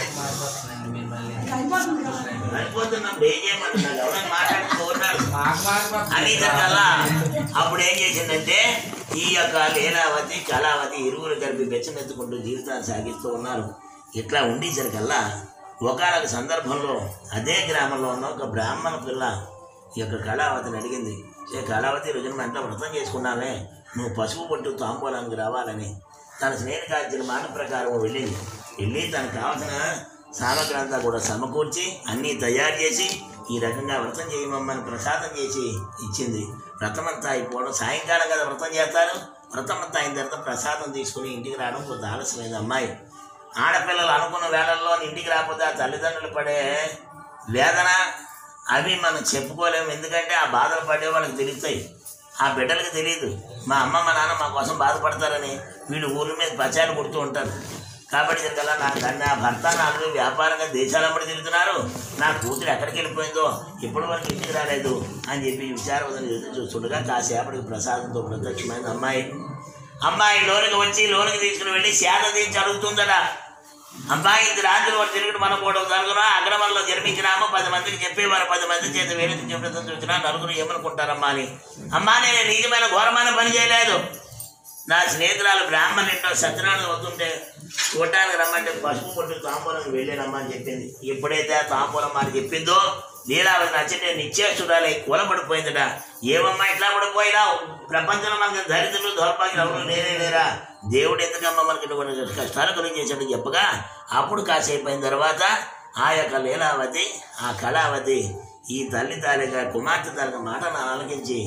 అయిపోతున్నప్పుడు ఏం చేయమంటున్నా ఎవరైనా మాట్లాడుకోన్నారు అని కల్లా అప్పుడు ఏం చేసిందంటే ఈ యొక్క లీలావతి కళావతి ఇరువురు కలిపి బెచ్చమెత్తుకుంటూ జీవితాన్ని సాగిస్తూ ఉన్నారు ఇట్లా ఉండేసరికల్లా ఒకనొక సందర్భంలో అదే గ్రామంలో ఉన్న ఒక బ్రాహ్మణ పిల్ల ఈ యొక్క కళావతిని అడిగింది ఏ కళావతి రోజున మా ఇంట్లో వ్రతం చేసుకున్నానే నువ్వు పసుపు పట్టు తాంబూలానికి రావాలని తన స్నేహితురాల్చిన మాట ప్రకారం వెళ్ళింది వెళ్ళి తనకు కావాల్సిన సామగ్రి అంతా కూడా సమకూర్చి అన్నీ తయారు చేసి ఈ రకంగా వ్రతం చేయమమ్మని ప్రసాదం చేసి ఇచ్చింది వ్రతం అంతా అయిపోవడం సాయంకాలం కదా వ్రతం చేస్తారు వ్రతం అంతా అయిన తర్వాత ప్రసాదం తీసుకుని ఇంటికి రావడం కొంత ఆలస్యమైంది అమ్మాయి ఆడపిల్లలు అనుకున్న వేళల్లో ఇంటికి రాకపోతే ఆ తల్లిదండ్రులు పడే వేదన అవి మనం చెప్పుకోలేము ఎందుకంటే ఆ బాధలు పడే వాళ్ళకి తెలుస్తాయి ఆ బిడ్డలకు తెలియదు మా అమ్మ మా నాన్న మా కోసం బాధపడతారని వీళ్ళు ఊరి మీద పచాలు కొడుతూ ఉంటారు కాబట్టి కదా నా నా భర్త నాకు వ్యాపారంగా దేశాలమ్మడి తిరుగుతున్నారు నా కూతురు ఎక్కడికి వెళ్ళిపోయిందో ఇప్పటి వరకు ఇంటికి రాలేదు అని చెప్పి విచారవదని ఎదురు చూస్తుండగా కాసేపటికి ప్రసాదంతో ప్రత్యక్షమైంది అమ్మాయి అమ్మాయి లోనికి వచ్చి లోనికి తీసుకుని వెళ్ళి శాత తీర్చి అడుగుతుందట అమ్మాయి ఇంత రాత్రి వాడు తిరుగుడు మనం కూడా జరుగునా అగ్రమంలో జన్మించినాము పది మందికి చెప్పేవారు పది మంది చేత వేడికి చెప్పడం చూసినా నలుగురు ఏమనుకుంటారమ్మా అని అమ్మా నేను నిజమైన ఘోరమైన పని చేయలేదు నా స్నేహితురాలు బ్రాహ్మణ ఇంట్లో సత్యనారాయణ వస్తుంటే చూడటానికి రమ్మంటే పసుపు పొట్టు తాంబూలం వెళ్ళానమ్మా అని చెప్పింది ఎప్పుడైతే ఆ తాంబూలం అని చెప్పిందో లీలావతి నచ్చితే నిశ్చేష్టురాలై కూలబడిపోయిందట ఏమమ్మా ఇట్లా పడిపోయినావు ప్రపంచంలో మనకి దరిద్రులు దౌర్భాగ్యులు ఎవరు లేనే లేరా దేవుడు ఎందుకమ్మా మనకి ఇటువంటి కష్టాలు కలిగించేసాడు చెప్పగా అప్పుడు కాసేపు అయిన తర్వాత ఆ యొక్క లీలావతి ఆ కళావతి ఈ తల్లి తాలిగా కుమార్తె తాలిగా మాటను ఆలకించి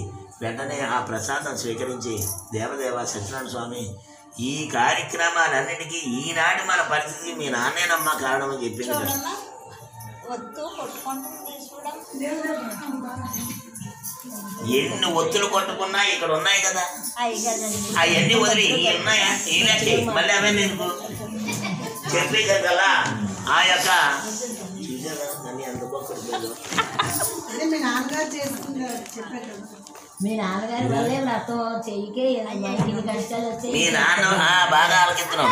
వెంటనే ఆ ప్రసాదం స్వీకరించి దేవదేవ సత్యనారాయణ స్వామి ఈ కార్యక్రమాలన్నిటికీ ఈనాటి మన పరిస్థితికి మీ నాన్నేనమ్మ కారణం అని చెప్పింది కదా. చూడమ్మా వద్దు కొట్టుకుంటుంది చూడమ్మా ఎన్ని ఒత్తులు కొట్టుకున్నా ఇక్కడ ఉన్నాయి కదా అయ్యి కదండి అవన్నీ వదిలి ఇవి ఉన్నాయా ఇవే మళ్ళీ అవే నీకు చెప్పేశారు కదా ఆ యొక్క చూసారా నన్ను ఎందుకో కొడుకుందో. అదే మీ నాన్నగారు చేసుకుంటారు చెప్పారు కదా మీ నాన్నగారి వల్లే నాతో చెయ్యికే ఇన్ని కష్టాలు వచ్చాయి మీ నాన్న ఆ, బాగా ఆలకిస్తున్నాం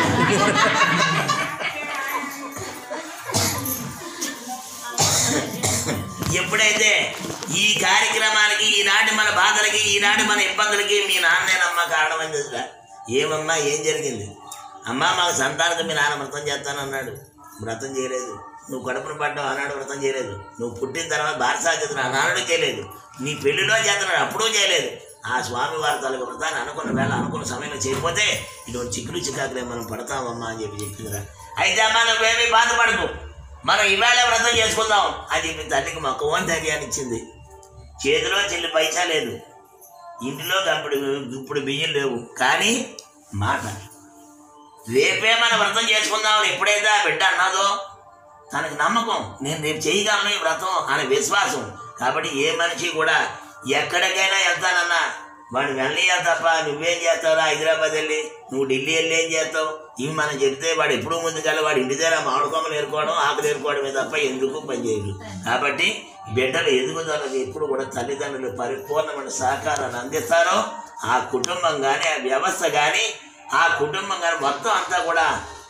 ఎప్పుడైతే ఈ కార్యక్రమానికి ఈనాటి మన బాధలకి ఈనాటి మన ఇబ్బందులకి మీ నాన్నేనమ్మ కారణమని తెలుసుగా ఏమమ్మా ఏం జరిగింది అమ్మా మాకు సంతానకు మీ నాన్న వ్రతం చేస్తానన్నాడు వ్రతం చేయలేదు నువ్వు కడుపును పడ్డావు ఆనాడు వ్రతం చేయలేదు నువ్వు పుట్టిన తర్వాత భారత చేతున్నా ఆనాడు చేయలేదు నీ పెళ్లిలో చేస్తున్నాడు అప్పుడూ చేయలేదు ఆ స్వామి వారి తాలూకు వ్రతాన్ని అనుకున్న వేళ అనుకున్న సమయంలో చేయకపోతే ఇటువంటి చిక్కులు చికాకులే మనం పడతామమ్మా అని చెప్పి చెప్పిందిరా అయితే అమ్మా నువ్వేమీ బాధపడకు మనం ఇవాళ వ్రతం చేసుకుందాం అని చెప్పి తల్లికి మొక్కవని ధైర్యాన్ని ఇచ్చింది చేతిలో చెల్లి పైసా లేదు ఇంటిలో ఇప్పుడు ఇప్పుడు బియ్యం లేవు కానీ మాట రేపే మన వ్రతం చేసుకుందామని ఎప్పుడైతే ఆ బిడ్డ అన్నదో తనకి నమ్మకం నేను రేపు చేయగలను ఈ వ్రతం అనే విశ్వాసం కాబట్టి ఏ మనిషి కూడా ఎక్కడికైనా వెళ్తానన్నా వాడు వెళ్ళియా తప్ప నువ్వేం చేస్తావురా హైదరాబాద్ వెళ్ళి నువ్వు ఢిల్లీ వెళ్ళి ఏం చేస్తావు ఇవి మనం చెప్తే వాడు ఎప్పుడూ ముందుకెళ్ళి వాడు ఇంటి దగ్గర మామిడికొమ్మలు ఏరుకోవడం ఆకులు ఏరుకోవడమే తప్ప ఎందుకు పనిచేయడు కాబట్టి బిడ్డలు ఎదుగుదలకు ఎప్పుడు కూడా తల్లిదండ్రులు పరిపూర్ణమైన సహకారాన్ని అందిస్తారో ఆ కుటుంబం కానీ ఆ వ్యవస్థ కానీ ఆ కుటుంబం కానీ మొత్తం అంతా కూడా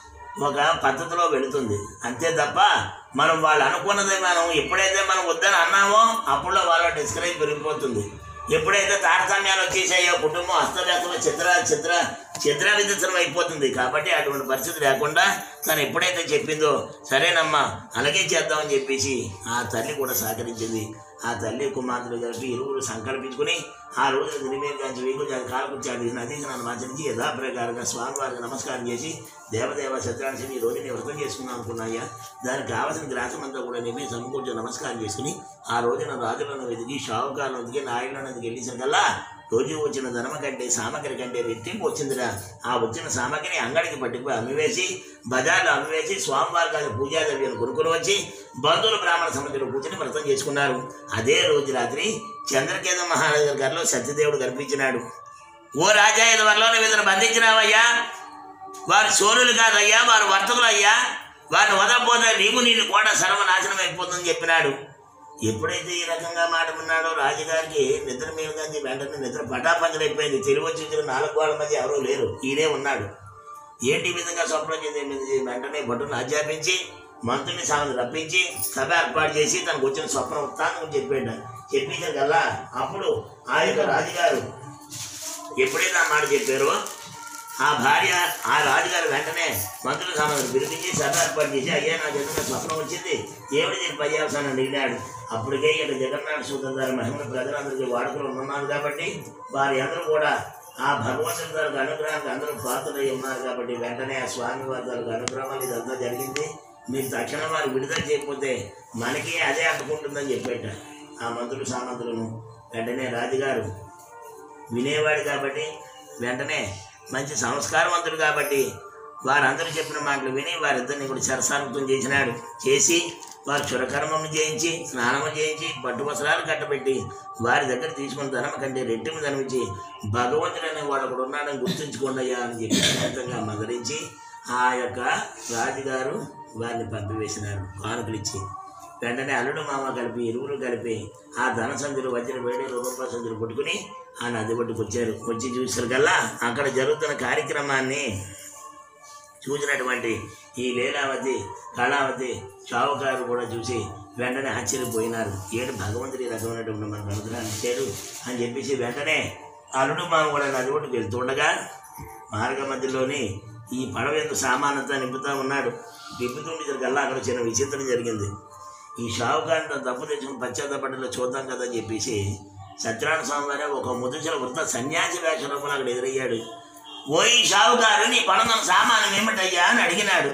ఒక పద్ధతిలో వెళుతుంది అంతే తప్ప మనం వాళ్ళు అనుకున్నది మనం ఎప్పుడైతే మనం వద్దని అన్నామో అప్పుడు వాళ్ళ డిస్కరేజ్ పెరిగిపోతుంది ఎప్పుడైతే తారతమ్యాలు వచ్చేసాయో కుటుంబం అస్తవ్యస్తం చిత్ర చిత్ర చిత్ర విధించడం అయిపోతుంది కాబట్టి అటువంటి పరిస్థితి లేకుండా తను ఎప్పుడైతే చెప్పిందో సరేనమ్మా అలాగే చేద్దామని చెప్పేసి ఆ తల్లి కూడా సహకరించింది ఆ తల్లి కుమార్తెలు కలిపి ఇరువురు సంకల్పించుకుని ఆ రోజు నిర్మేకాంచి వేగు కాలకృత్యాలు నది నన్ను ఆచరించి యథాప్రకారంగా స్వామివారికి నమస్కారం చేసి దేవదేవ సత్యనారాయణ ఈ రోజు నేను వ్రతం చేసుకున్నాను అనుకున్నాయ్యా దానికి కావాల్సిన గ్రాసం అంతా కూడా నేనే సమకూర్చి నమస్కారం చేసుకుని ఆ రోజున రాజులను వెతికి షావుకారులను వెతికి నాయులను వెతికి వెళ్ళేసరికల్లా రోజు వచ్చిన ధనమ కంటే సామగ్రి కంటే రెట్టింపు వచ్చిందిరా ఆ వచ్చిన సామగ్రిని అంగడికి పట్టుకుపోయి అమ్మివేసి బజార్లో అమ్మివేసి స్వామివారి గారి పూజా ద్రవ్యాలు కొనుక్కొని వచ్చి బంధువుల బ్రాహ్మణ సమితిలో కూర్చొని వ్రతం చేసుకున్నారు అదే రోజు రాత్రి చంద్రకేత మహారాజు గారిలో సత్యదేవుడు కనిపించినాడు ఓ రాజా ఇది వరలోనే వీళ్ళని బంధించినావయ్యా వారు చోరులు కాదయ్యా వారు వర్తకులు అయ్యా వారిని వదలపోతే నీకు నేను కూడా సర్వనాశనం అయిపోతుందని చెప్పినాడు ఎప్పుడైతే ఈ రకంగా మాట విన్నాడో రాజుగారికి నిద్ర మీద కానీ వెంటనే నిద్ర పటాపంచలైపోయింది తెలివి వచ్చి వచ్చిన నాలుగు వాళ్ళ మధ్య ఎవరూ లేరు ఈయనే ఉన్నాడు ఏంటి ఈ విధంగా స్వప్నం చెంది వెంటనే భటులను ఆజ్ఞాపించి మంత్రుని సామెను రప్పించి సభ ఏర్పాటు చేసి తనకు వచ్చిన స్వప్న వృత్తాంతం చెప్పాడు చెప్పించగల్లా అప్పుడు ఆ యొక్క రాజుగారు ఎప్పుడైతే ఆ మాట చెప్పారో ఆ భార్య ఆ రాజుగారు వెంటనే మంత్రుల సామాను పిలిపించి సభ ఏర్పాటు చేసి అయ్యా నా జగన్న స్వప్నం వచ్చింది ఏమిటి దీని పర్యావసానం అడిగినాడు అప్పటికే ఇక్కడ జగన్నాథ సూత్రం గారి మహిమ ప్రజలందరికీ వాడుకలు ఉన్నారు కాబట్టి వారి అందరూ కూడా ఆ భగవంతుని గారికి అనుగ్రహానికి అందరూ పాత్రలై ఉన్నారు కాబట్టి వెంటనే ఆ స్వామి వారి గారికి అనుగ్రహం ఇదంతా జరిగింది మీరు తక్షణం వారు విడుదల చేయకపోతే మనకి అదే అడ్డుకుంటుందని చెప్పేట ఆ మంత్రులు సామంతులను వెంటనే రాజుగారు వినేవాడు కాబట్టి వెంటనే మంచి సంస్కారవంతుడు కాబట్టి వారందరూ చెప్పిన మాటలు విని వారిద్దరిని కూడా సరసానుక్తం చేసినాడు చేసి వారు చురకర్మము చేయించి స్నానము చేయించి పట్టు వస్త్రాలు కట్టబెట్టి వారి దగ్గర తీసుకున్న ధనం కంటే రెట్టింపు ధనమిచ్చి భగవంతుడు అనే వాడు ఒకడు ఉన్నాడని గుర్తుంచుకోండి అయ్యా అని చెప్పి శాంతంగా మదరించి ఆ యొక్క రాజుగారు వారిని పంపివేసినారు కానుకలు ఇచ్చి వెంటనే అల్లుడు మామ కలిపి ఇరువురు కలిపి ఆ ధన సంచులు వజ్ర వేడి రూప సంచులు పట్టుకుని ఆ నది పట్టుకు వచ్చారు వచ్చి చూసారు కల్లా అక్కడ జరుగుతున్న కార్యక్రమాన్ని చూసినటువంటి ఈ లీలావతి కళావతి షావుకారు కూడా చూసి వెంటనే ఆశ్చర్యపోయినారు ఏడు భగవంతుడి ఈ రకమైనటువంటి మనకు అనుగ్రహాన్ని ఇచ్చాడు అని చెప్పేసి వెంటనే అల్లుడు మామ కూడా నది ఒడ్డుకు వెళ్తుండగా మార్గ మధ్యలోని ఈ పడవ యొక్క సామానంతా నింపుతా ఉన్నాడు నింపుతుండేసరికల్లా అక్కడ చిన్న విచిత్రం జరిగింది ఈ షావుకారితో తప్పు తెచ్చుకుని పశ్చాత్తపడిలో చూద్దాం కదా అని చెప్పేసి సత్యనారాయణ స్వామి వారే ఒక ముదుచల వృత్త సన్యాసి వేష రూపంలో అక్కడ ఎదురయ్యాడు ఓ ఈ షావుకారు నీ పడన సామానం ఏమిటయ్యా అని అడిగినాడు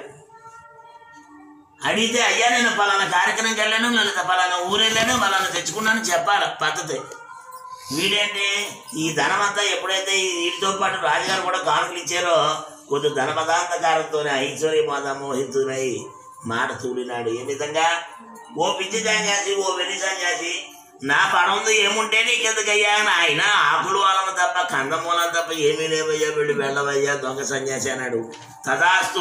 అడిగితే అయ్యా నేను పలానా కార్యక్రమంకి వెళ్ళాను లేదా పలానా ఊరు వెళ్ళాను పలానా తెచ్చుకున్నాను చెప్పాలి పద్ధతి వీడేంటి ఈ ధనం అంతా ఎప్పుడైతే ఈ వీటితో పాటు రాజుగారు కూడా కానుకలు ఇచ్చారో కొద్ది ధనమదాంతకారంతో ఐశ్వర్యమాద మోహితునై మాట తూలినాడు ఏ విధంగా ఓ పిచ్చి సన్యాసి ఓ వెలి సన్యాసి నా పడవందు ఏముంటే నీకెందుకయ్యా అని ఆయన ఆకులు వాళ్ళను తప్ప కందమూలం తప్ప ఏమీ లేవయ్యా వీళ్ళు వెళ్ళవయ్యా దొంగ సన్యాసి అన్నాడు తదాస్తు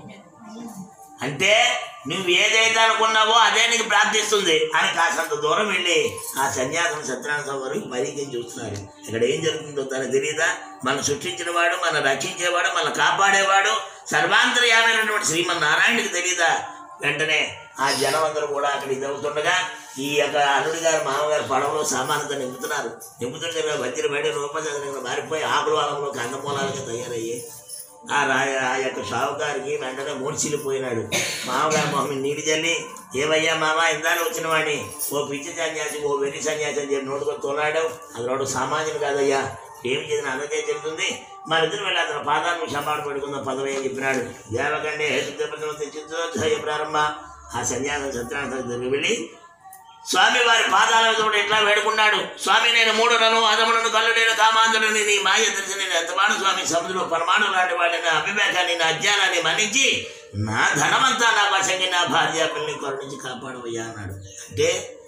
అంటే నువ్వు ఏదైతే అనుకున్నావో అదే నీకు ప్రాప్తిస్తుంది అని కాసంత దూరం వెళ్ళి ఆ సన్యాసం సత్యనారాయణ వారు మరీకి చూస్తున్నాడు ఇక్కడ ఏం జరుగుతుందో తనకు తెలియదా మనం సృష్టించిన వాడు మనం రక్షించేవాడు మనం కాపాడేవాడు సర్వాంతర్యామైనటువంటి శ్రీమన్నారాయణకి తెలియదా వెంటనే ఆ జనం అందరూ కూడా అక్కడ ఇదవుతుండగా ఈ యొక్క అల్లుడి గారు మామగారు పడవలో సామానంతా నింపుతున్నారు నింపుతుంటే వజ్ర బయట రూపచంద్రంగా మారిపోయి ఆకుల వాళ్ళలో కందమూలాలుగా తయారయ్యి ఆ రా ఆ యొక్క షావుకారికి వెంటనే మూర్చిల్లిపోయినాడు మామగారు మొహం నీళ్ళు చల్లి ఏమయ్యా మామ ఇందాక వచ్చిన వాడిని ఓ పిచ్చి సన్యాసి ఓ వెర్రి సన్యాసి అని చెప్పి నోటుకొని తోలాడు అది నోటు సామాన్యుడు కాదయ్యా ఏమి చేసిన అందరికీ చెబుతుంది మన ఇద్దరు వెళ్ళి అతని పాదాలను క్షమాపణ పెట్టుకుందాం పదవి అని చెప్పినాడు దేవకండే హేతు తెచ్చిందో ప్రారంభ ఆ సన్యాసం సత్యనారాయణ దగ్గరికి వెళ్ళి స్వామి వారి పాదాలతో ఎట్లా వేడుకున్నాడు స్వామి నేను మూడులను అదములను కళ్ళు నేను కామాంధులని నీ మాయ తెలిసి నేను ఎంతమాను స్వామి సముద్రంలో పరమాణు లాంటి వాడిని నా అభివేకాన్ని నా అజ్ఞానాన్ని మన్నించి నా ధనమంతా నా వశంగి నా భార్య పిల్లని కరుణించి కాపాడవయ్యా అన్నాడు అంటే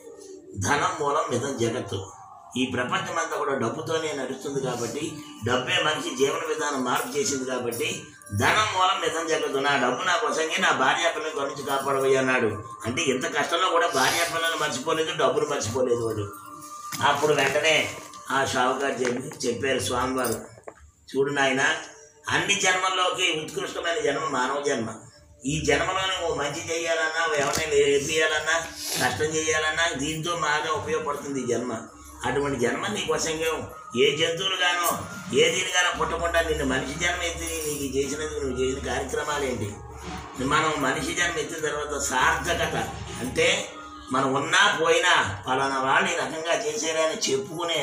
ధనం మూలం నిజం జగత్తు ఈ ప్రపంచం అంతా కూడా డబ్బుతోనే నడుస్తుంది కాబట్టి డబ్బే మనిషి జీవన విధానం మార్పు చేసింది కాబట్టి ధనం మూలం నిజం జగత్తు నా డబ్బు నా కోసంగి నా భార్య పిల్లల్ని కొనిచి కాపాడబోయి అన్నాడు అంటే ఇంత కష్టంలో కూడా భార్య పిల్లల్ని మర్చిపోలేదు డబ్బులు మర్చిపోలేదు వాడు అప్పుడు వెంటనే ఆ షావుకారు చెప్పి చెప్పారు స్వామివారు చూడు నాయన అన్ని జన్మల్లోకి ఉత్కృష్టమైన జన్మ మానవ జన్మ ఈ జన్మలో నువ్వు మంచి చేయాలన్నా ఎవరినైనా ఏపియాలన్నా కష్టం చేయాలన్నా దీంతో బాగా ఉపయోగపడుతుంది ఈ జన్మ అటువంటి జన్మ నీకు వశంగం ఏ జంతువులు గానో ఏ దీనిగానో పుట్టకుండా నిన్ను మనిషి జన్మ ఎత్తి నీకు చేసినందుకు నువ్వు చేసిన కార్యక్రమాలు ఏంటి మనం మనిషి జన్మ ఎత్తిన తర్వాత సార్థకత అంటే మనం ఉన్నా పోయినా పలానా వాళ్ళు ఈ రకంగా చేశారని చెప్పుకునే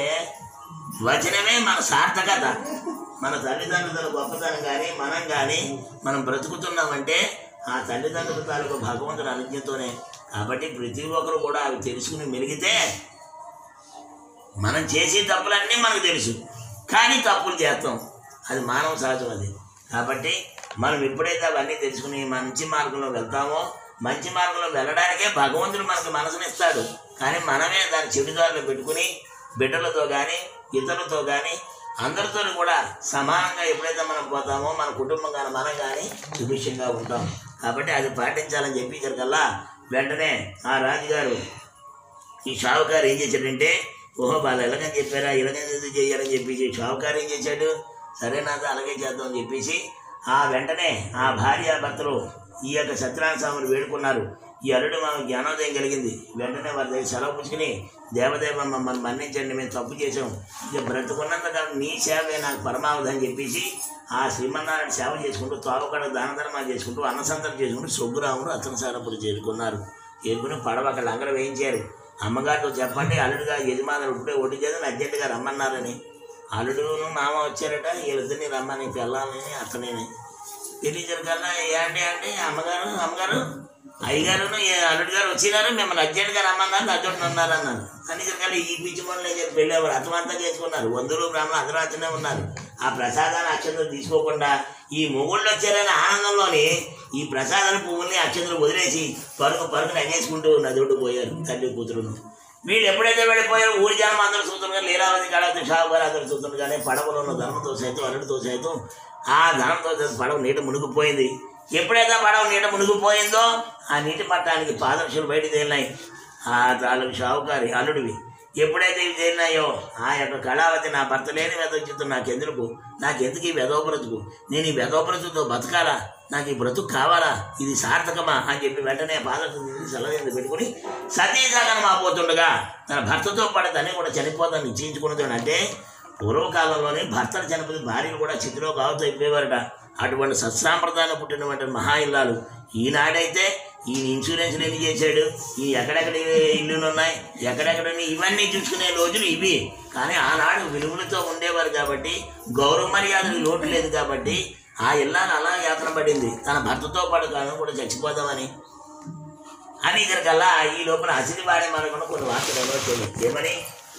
వచనమే మన సార్థకత మన తల్లిదండ్రుల గొప్పతనం కానీ మనం కానీ మనం బ్రతుకుతున్నామంటే ఆ తల్లిదండ్రుల తాలూకు భగవంతుడి అనుజ్ఞతోనే కాబట్టి ప్రతి ఒక్కరు కూడా అవి తెలుసుకుని మెలిగితే మనం చేసే తప్పులన్నీ మనకు తెలుసు కానీ తప్పులు చేస్తాం అది మానవ సహజం అది కాబట్టి మనం ఎప్పుడైతే అవన్నీ తెలుసుకుని మంచి మార్గంలో వెళ్తామో మంచి మార్గంలో వెళ్ళడానికే భగవంతుడు మనకు మనసునిస్తాడు కానీ మనమే దాన్ని చెడుదారిలో పెట్టుకుని బిడ్డలతో కానీ ఇతరులతో కానీ అందరితో కూడా సమానంగా ఎప్పుడైతే మనం పోతామో మన కుటుంబం కానీ మనం కానీ సుభిక్షంగా ఉంటాం కాబట్టి అది పాటించాలని చెప్పి ఇక్కడికల్లా వెంటనే ఆ రాజుగారు ఈ షావుకారు ఏం చేశాడంటే ఓహో వాళ్ళు ఎలాగని చెప్పారా ఇలాగని ఎందుకు చేయాలని చెప్పేసి షావుకారు ఏం చేశాడు సరే నాతో అలాగే చేద్దాం అని చెప్పేసి ఆ వెంటనే ఆ భార్య భర్తలు ఈ యొక్క సత్యనారాయణ స్వామిని వేడుకున్నారు ఈ అల్లుడు మాకు జ్ఞానోదయం కలిగింది వెంటనే వారి దగ్గర సెలవు పుచ్చుకుని దేవదేవ మమ్మల్ని మన్నించండి మేము తప్పు చేసాం ఇక బ్రతుకున్నంత కాలం నీ సేవే నాకు పరమావధి అని చెప్పేసి ఆ శ్రీమన్నారాయణ సేవ చేసుకుంటూ తోవకడ దాన ధర్మాలు చేసుకుంటూ అన్నసంతరం చేసుకుంటూ సొగ్గురాముడు అతని సారపుడు చేరుకున్నారు చేరుకుని పడవ అక్కడ లంగర వేయించారు అమ్మగారితో చెప్పండి అల్లుడుగా యజమానులు ఇప్పుడే ఒడ్డు చేదని అర్జెంటుగా రమ్మన్నారని అల్లుడును మామ వచ్చారట వీళ్ళిద్దరిని రమ్మని పిల్లాలని అతనేని తెలియజరకల్లా ఏంటి అంటే అమ్మగారు అమ్మగారు అయ్యగారును ఈ అల్లుడు గారు వచ్చినారు మిమ్మల్ని అర్జెంట్గా రమ్మన్నారు అర్జెంట్ ఉన్నారు అన్నారు అని చెప్పి ఈ పిచ్చి పనులు అని చెప్పి వెళ్ళేవారు అతమంతా చేసుకున్నారు వందలు బ్రాహ్మణులు అందరూ అతనే ఉన్నారు ఆ ప్రసాదాన్ని అక్షంతలు తీసుకోకుండా ఈ మొగుళ్ళు వచ్చారనే ఆనందంలోని ఈ ప్రసాదాన్ని పువ్వుల్ని అక్షంతలు వదిలేసి పరుగు పరుగుని అన్నేసుకుంటూ నదుడు పోయారు తల్లి కూతురును వీళ్ళు ఎప్పుడైతే వెళ్ళిపోయారో ఊరి జనం అందరూ చూస్తుండగా లీలావతి కళావతి షాపు గారు అందరూ చూస్తుండగానే పడవలో ఉన్న ధనంతో సైతం అల్లుడితో సైతం ఆ ధనంతో సైతం పడవ నీట మునిగిపోయింది ఎప్పుడైతే పడవ నీట మునిగిపోయిందో ఆ నీటి పట్టానికి పాదరక్షలు బయటికి తేలినాయి ఆ తాలూకు షావుకారి అల్లుడివి ఎప్పుడైతే ఇవి తేలినాయో ఆ యొక్క కళావతి నా భర్త లేని వెదొచ్చుతూ నాకెందుకు నాకెందుకు ఈ వెదవ బ్రతుకు నేను ఈ వెదవ బ్రతుకుతో బతకాలా నాకు ఈ బ్రతుకు కావాలా ఇది సార్థకమా అని చెప్పి వెంటనే పాదరక్షలు సెలవు పెట్టుకుని సతీసాగనం ఆపోతుండగా తన భర్తతో పాటు తనే కూడా చనిపోతాను నిశ్చయించుకున్నది అంటే పూర్వకాలంలోనే భర్తలు చనిపోతే భార్యలు కూడా చితిలో కావుతూ అయిపోయేవారట అటువంటి సత్సాంప్రదాయం పుట్టినటువంటి మహా ఇల్లాలు ఈనాడైతే ఈ ఇన్సూరెన్స్లు ఎన్ని చేశాడు ఈ ఎక్కడెక్కడ ఇల్లులు ఉన్నాయి ఎక్కడెక్కడ ఇవన్నీ చూసుకునే రోజులు ఇవి కానీ ఆనాడు విలువలతో ఉండేవారు కాబట్టి గౌరవ మర్యాదలు లోటు లేదు కాబట్టి ఆ ఇల్లాలు అలా యాతన పడింది తన భర్తతో పాటు కాను కూడా చచ్చిపోదామని అని ఇక్కడికల్లా ఈ లోపల అసిరి వాడే మనకున్న కొన్ని వార్తలు ఎవరో తెలియదు ఏమని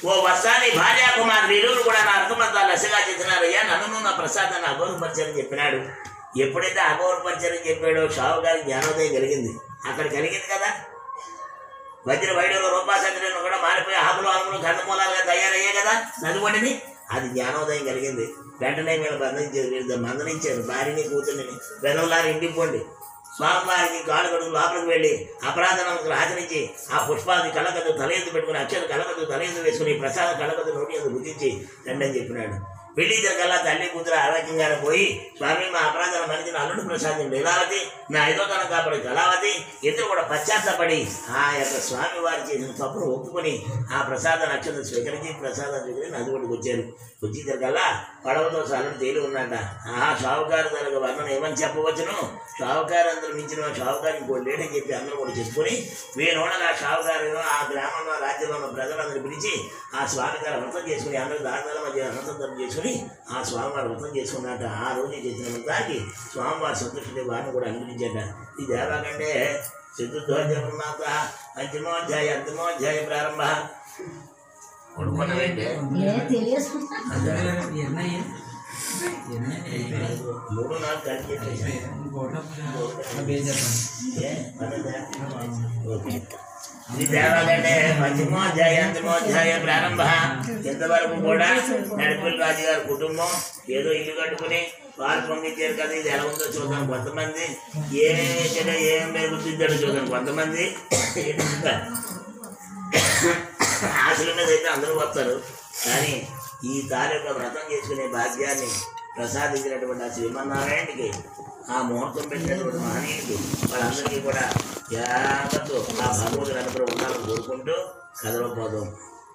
ఓ వస్తాని భార్యా కుమారులు ఇరువురు కూడా నా అర్థమంతా లెసగా చేసినారయ్యా నన్ను నా ప్రసాదాన్ని అగౌరవపరిచారని చెప్పినాడు ఎప్పుడైతే అగౌరవపరిచారని చెప్పాడో షావు గారికి జ్ఞానోదయం కలిగింది అక్కడ కలిగింది కదా వజ్ర వైడలో రూపాసంద్రులను కూడా మారిపోయి ఆకులు ఆకులు గంధమూలాలుగా తయారయ్యాయి కదా నదువండిని అది జ్ఞానోదయం కలిగింది వెంటనే వీళ్ళు బంధించారు వీళ్ళు మందలించారు భార్యని కూతుర్ని వెనవలారి ఇంటికి పోండి స్వామివారికి కాలు కడుగు లోపలికి వెళ్ళి అపరాధనకు ఆచరించి ఆ పుష్పాన్ని కళ్ళకద్దు తల ఎత్తు పెట్టుకుని అక్షర కళ్ళకద్దు తల ఎత్తు వేసుకుని ప్రసాద కళ్ళకద్దు నోటి ఎత్తు భుజించి రండి అని చెప్పినాడు పెళ్లి కల్లా తల్లి కూతురు ఆరోగ్యంగానే పోయి స్వామి మా అపరాధాల మనిషిని అల్లుడు ప్రసాదం లీలావతి నా ఐదో కన కాపడి కళావతి ఇద్దరు కూడా పశ్చాత్తపడి ఆ యొక్క స్వామి వారు చేసిన తప్పును ఒప్పుకొని ఆ ప్రసాద నక్షత్రం స్వీకరించి ప్రసాదం స్వీకరించి నదిగొడికి వచ్చారు వచ్చి కల్లా పడవతో సలను తేలి ఉన్నట ఆ షావుకారు తనకు వర్ణన ఏమని చెప్పవచ్చును షావుకారు అందరూ మించిన షావుకారు ఇంకోటి లేడని చెప్పి అందరూ కూడా చెప్పుకొని వీణోడగా షావుకారు ఆ గ్రామంలో రాజ్యంలో ఉన్న ప్రజలందరూ పిలిచి ఆ స్వామి గారు వ్రతం చేసుకుని అందరూ దాదాల మధ్య అనంతరం చేసుకుని ఆ స్వామివారు వ్రతం చేసుకున్నట్ట ఆ రోజు చేసిన వ్రతానికి స్వామివారి సంతృష్టి వారిని కూడా అనుగ్రహించట ఈ దేవాకంటే చతుర్థోధ్యాయ పంచమోధ్యాయ అంతిమోధ్యాయ ప్రారంభ కొడుకున్నవేంటి ఏ తెలియదు మూడు నాలుగు కలిసి చెప్పేసి ఏ? పర్లేదా? ఓకే. ఇది దేవాలంటే పంచమోధ్యాయ అంతిమోధ్యాయ ప్రారంభ ఇంతవరకు కూడా నడిపల్లి రాజు గారి కుటుంబం ఏదో ఇల్లు కట్టుకుని పాలు పొంగించారు కదా ఇది ఎలా ఉందో చూద్దాం కొంతమంది ఏమేమి వేసాడో ఏమేమి గుర్తించాడో చూద్దాం కొంతమంది ఆశల మీద అయితే అందరూ వస్తారు కానీ ఈ తాలూకా వ్రతం చేసుకునే భాగ్యాన్ని ప్రసాదించినటువంటి ఆ శ్రీమన్నారాయణకి ఆ ముహూర్తం పెట్టినటువంటి మహనీయుడికి వాళ్ళందరికీ కూడా యావత్తు ఆ భగవంతుని అనుగ్రహం ఉండాలని కోరుకుంటూ కథలో పోదాం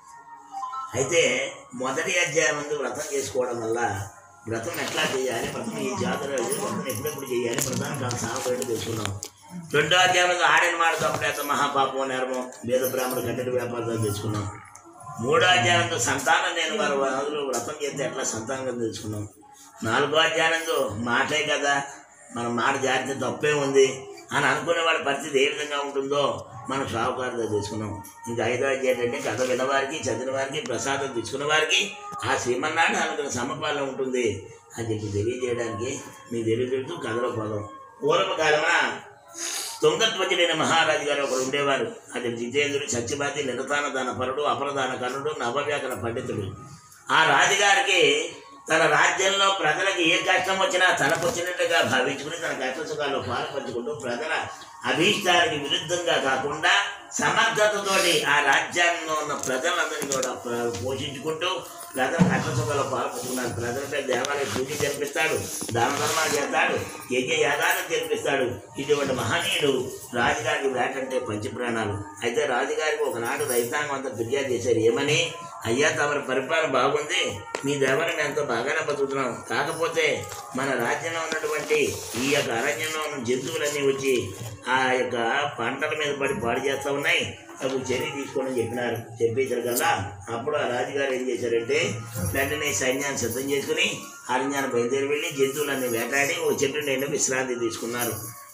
అయితే మొదటి అధ్యాయం ముందు వ్రతం చేసుకోవడం వల్ల వ్రతం ఎట్లా చేయాలి వ్రతం ఈ జాతర వ్రతం ఎప్పుడెప్పుడు చేయాలి ప్రధాన సాగుబడి తెలుసుకున్నాం రెండో అధ్యాయం మీద ఆడిన మాట తప్పలేక మహాపాపం నేరమం వేద బ్రాహ్మణ కట్టడి వ్యాపారాలు తెలుసుకున్నాం మూడో అధ్యాయంతో సంతానం లేని వారు అందులో వ్రతం చేస్తే ఎట్లా సంతానం తెలుసుకున్నాం నాలుగో అధ్యాయంతో మాటే కదా మన మాట జాగ్రత్త తప్పే ఉంది అని అనుకునే వాళ్ళ పరిస్థితి ఏ విధంగా ఉంటుందో మనం షావుకారుగా తీసుకున్నాం ఇంకా ఐదో అధ్యాయం అంటే కథ విన్నవారికి చదివిన వారికి ప్రసాదం తీసుకున్న వారికి ఆ శ్రీమన్నాడు అనుకున్న సమపాలన ఉంటుంది అని చెప్పి తెలియజేయడానికి మీ తెలియజేస్తూ కథలో పోదాం పూర్వ కాలమా తుంగధ్వజుడైన మహారాజు గారు ఒకడు ఉండేవారు అది జితేంద్రుడు సత్యపాతి నిరతాన దాన పరుడు అపరదాన కరుడు నవవ్యాకరణ పండితుడు ఆ రాజుగారికి తన రాజ్యంలో ప్రజలకు ఏ కష్టం వచ్చినా తనకు వచ్చినట్టుగా భావించుకుని తన కష్ట సుఖాల్లో పాల్పంచుకుంటూ ప్రజల అభీష్టానికి విరుద్ధంగా కాకుండా సమర్థతతోటి ఆ రాజ్యాల్లో ఉన్న ప్రజలందరినీ కూడా ప్ర- పోషించుకుంటూ ప్రజల కష్ట సుఖాల్లో పాల్పంచుకున్నాడు ప్రజలపై దేవాలయ పూజ జరిపిస్తాడు దాన ధర్మాలు చేస్తాడు యజ్ఞ యాగాన్ని జరిపిస్తాడు ఇటువంటి మహనీయుడు రాజుగారికి వేటంటే పంచప్రాణాలు అయితే రాజుగారికి ఒకనాడు రైతాంగం అంతా ఫిర్యాదు చేశారు ఏమని అయ్యా తమరి పరిపాలన బాగుంది మీ దేవని మేము ఎంతో బాగానే బతుకుతున్నాం కాకపోతే మన రాజ్యంలో ఉన్నటువంటి ఈ యొక్క అరణ్యంలో ఉన్న జంతువులన్నీ వచ్చి ఆ యొక్క పంటల మీద పడి పాడు చేస్తూ ఉన్నాయి అప్పుడు చర్య తీసుకోండి అని చెప్పినారు చెప్పేసారు కదా అప్పుడు ఆ రాజుగారు ఏం చేశారంటే వెంటనే సైన్యాన్ని సిద్ధం చేసుకుని అరణ్యాన్ని బయలుదేరి వెళ్ళి జంతువులన్నీ వేటాడి ఓ చెట్టు నిండా విశ్రాంతి తీసుకున్నారు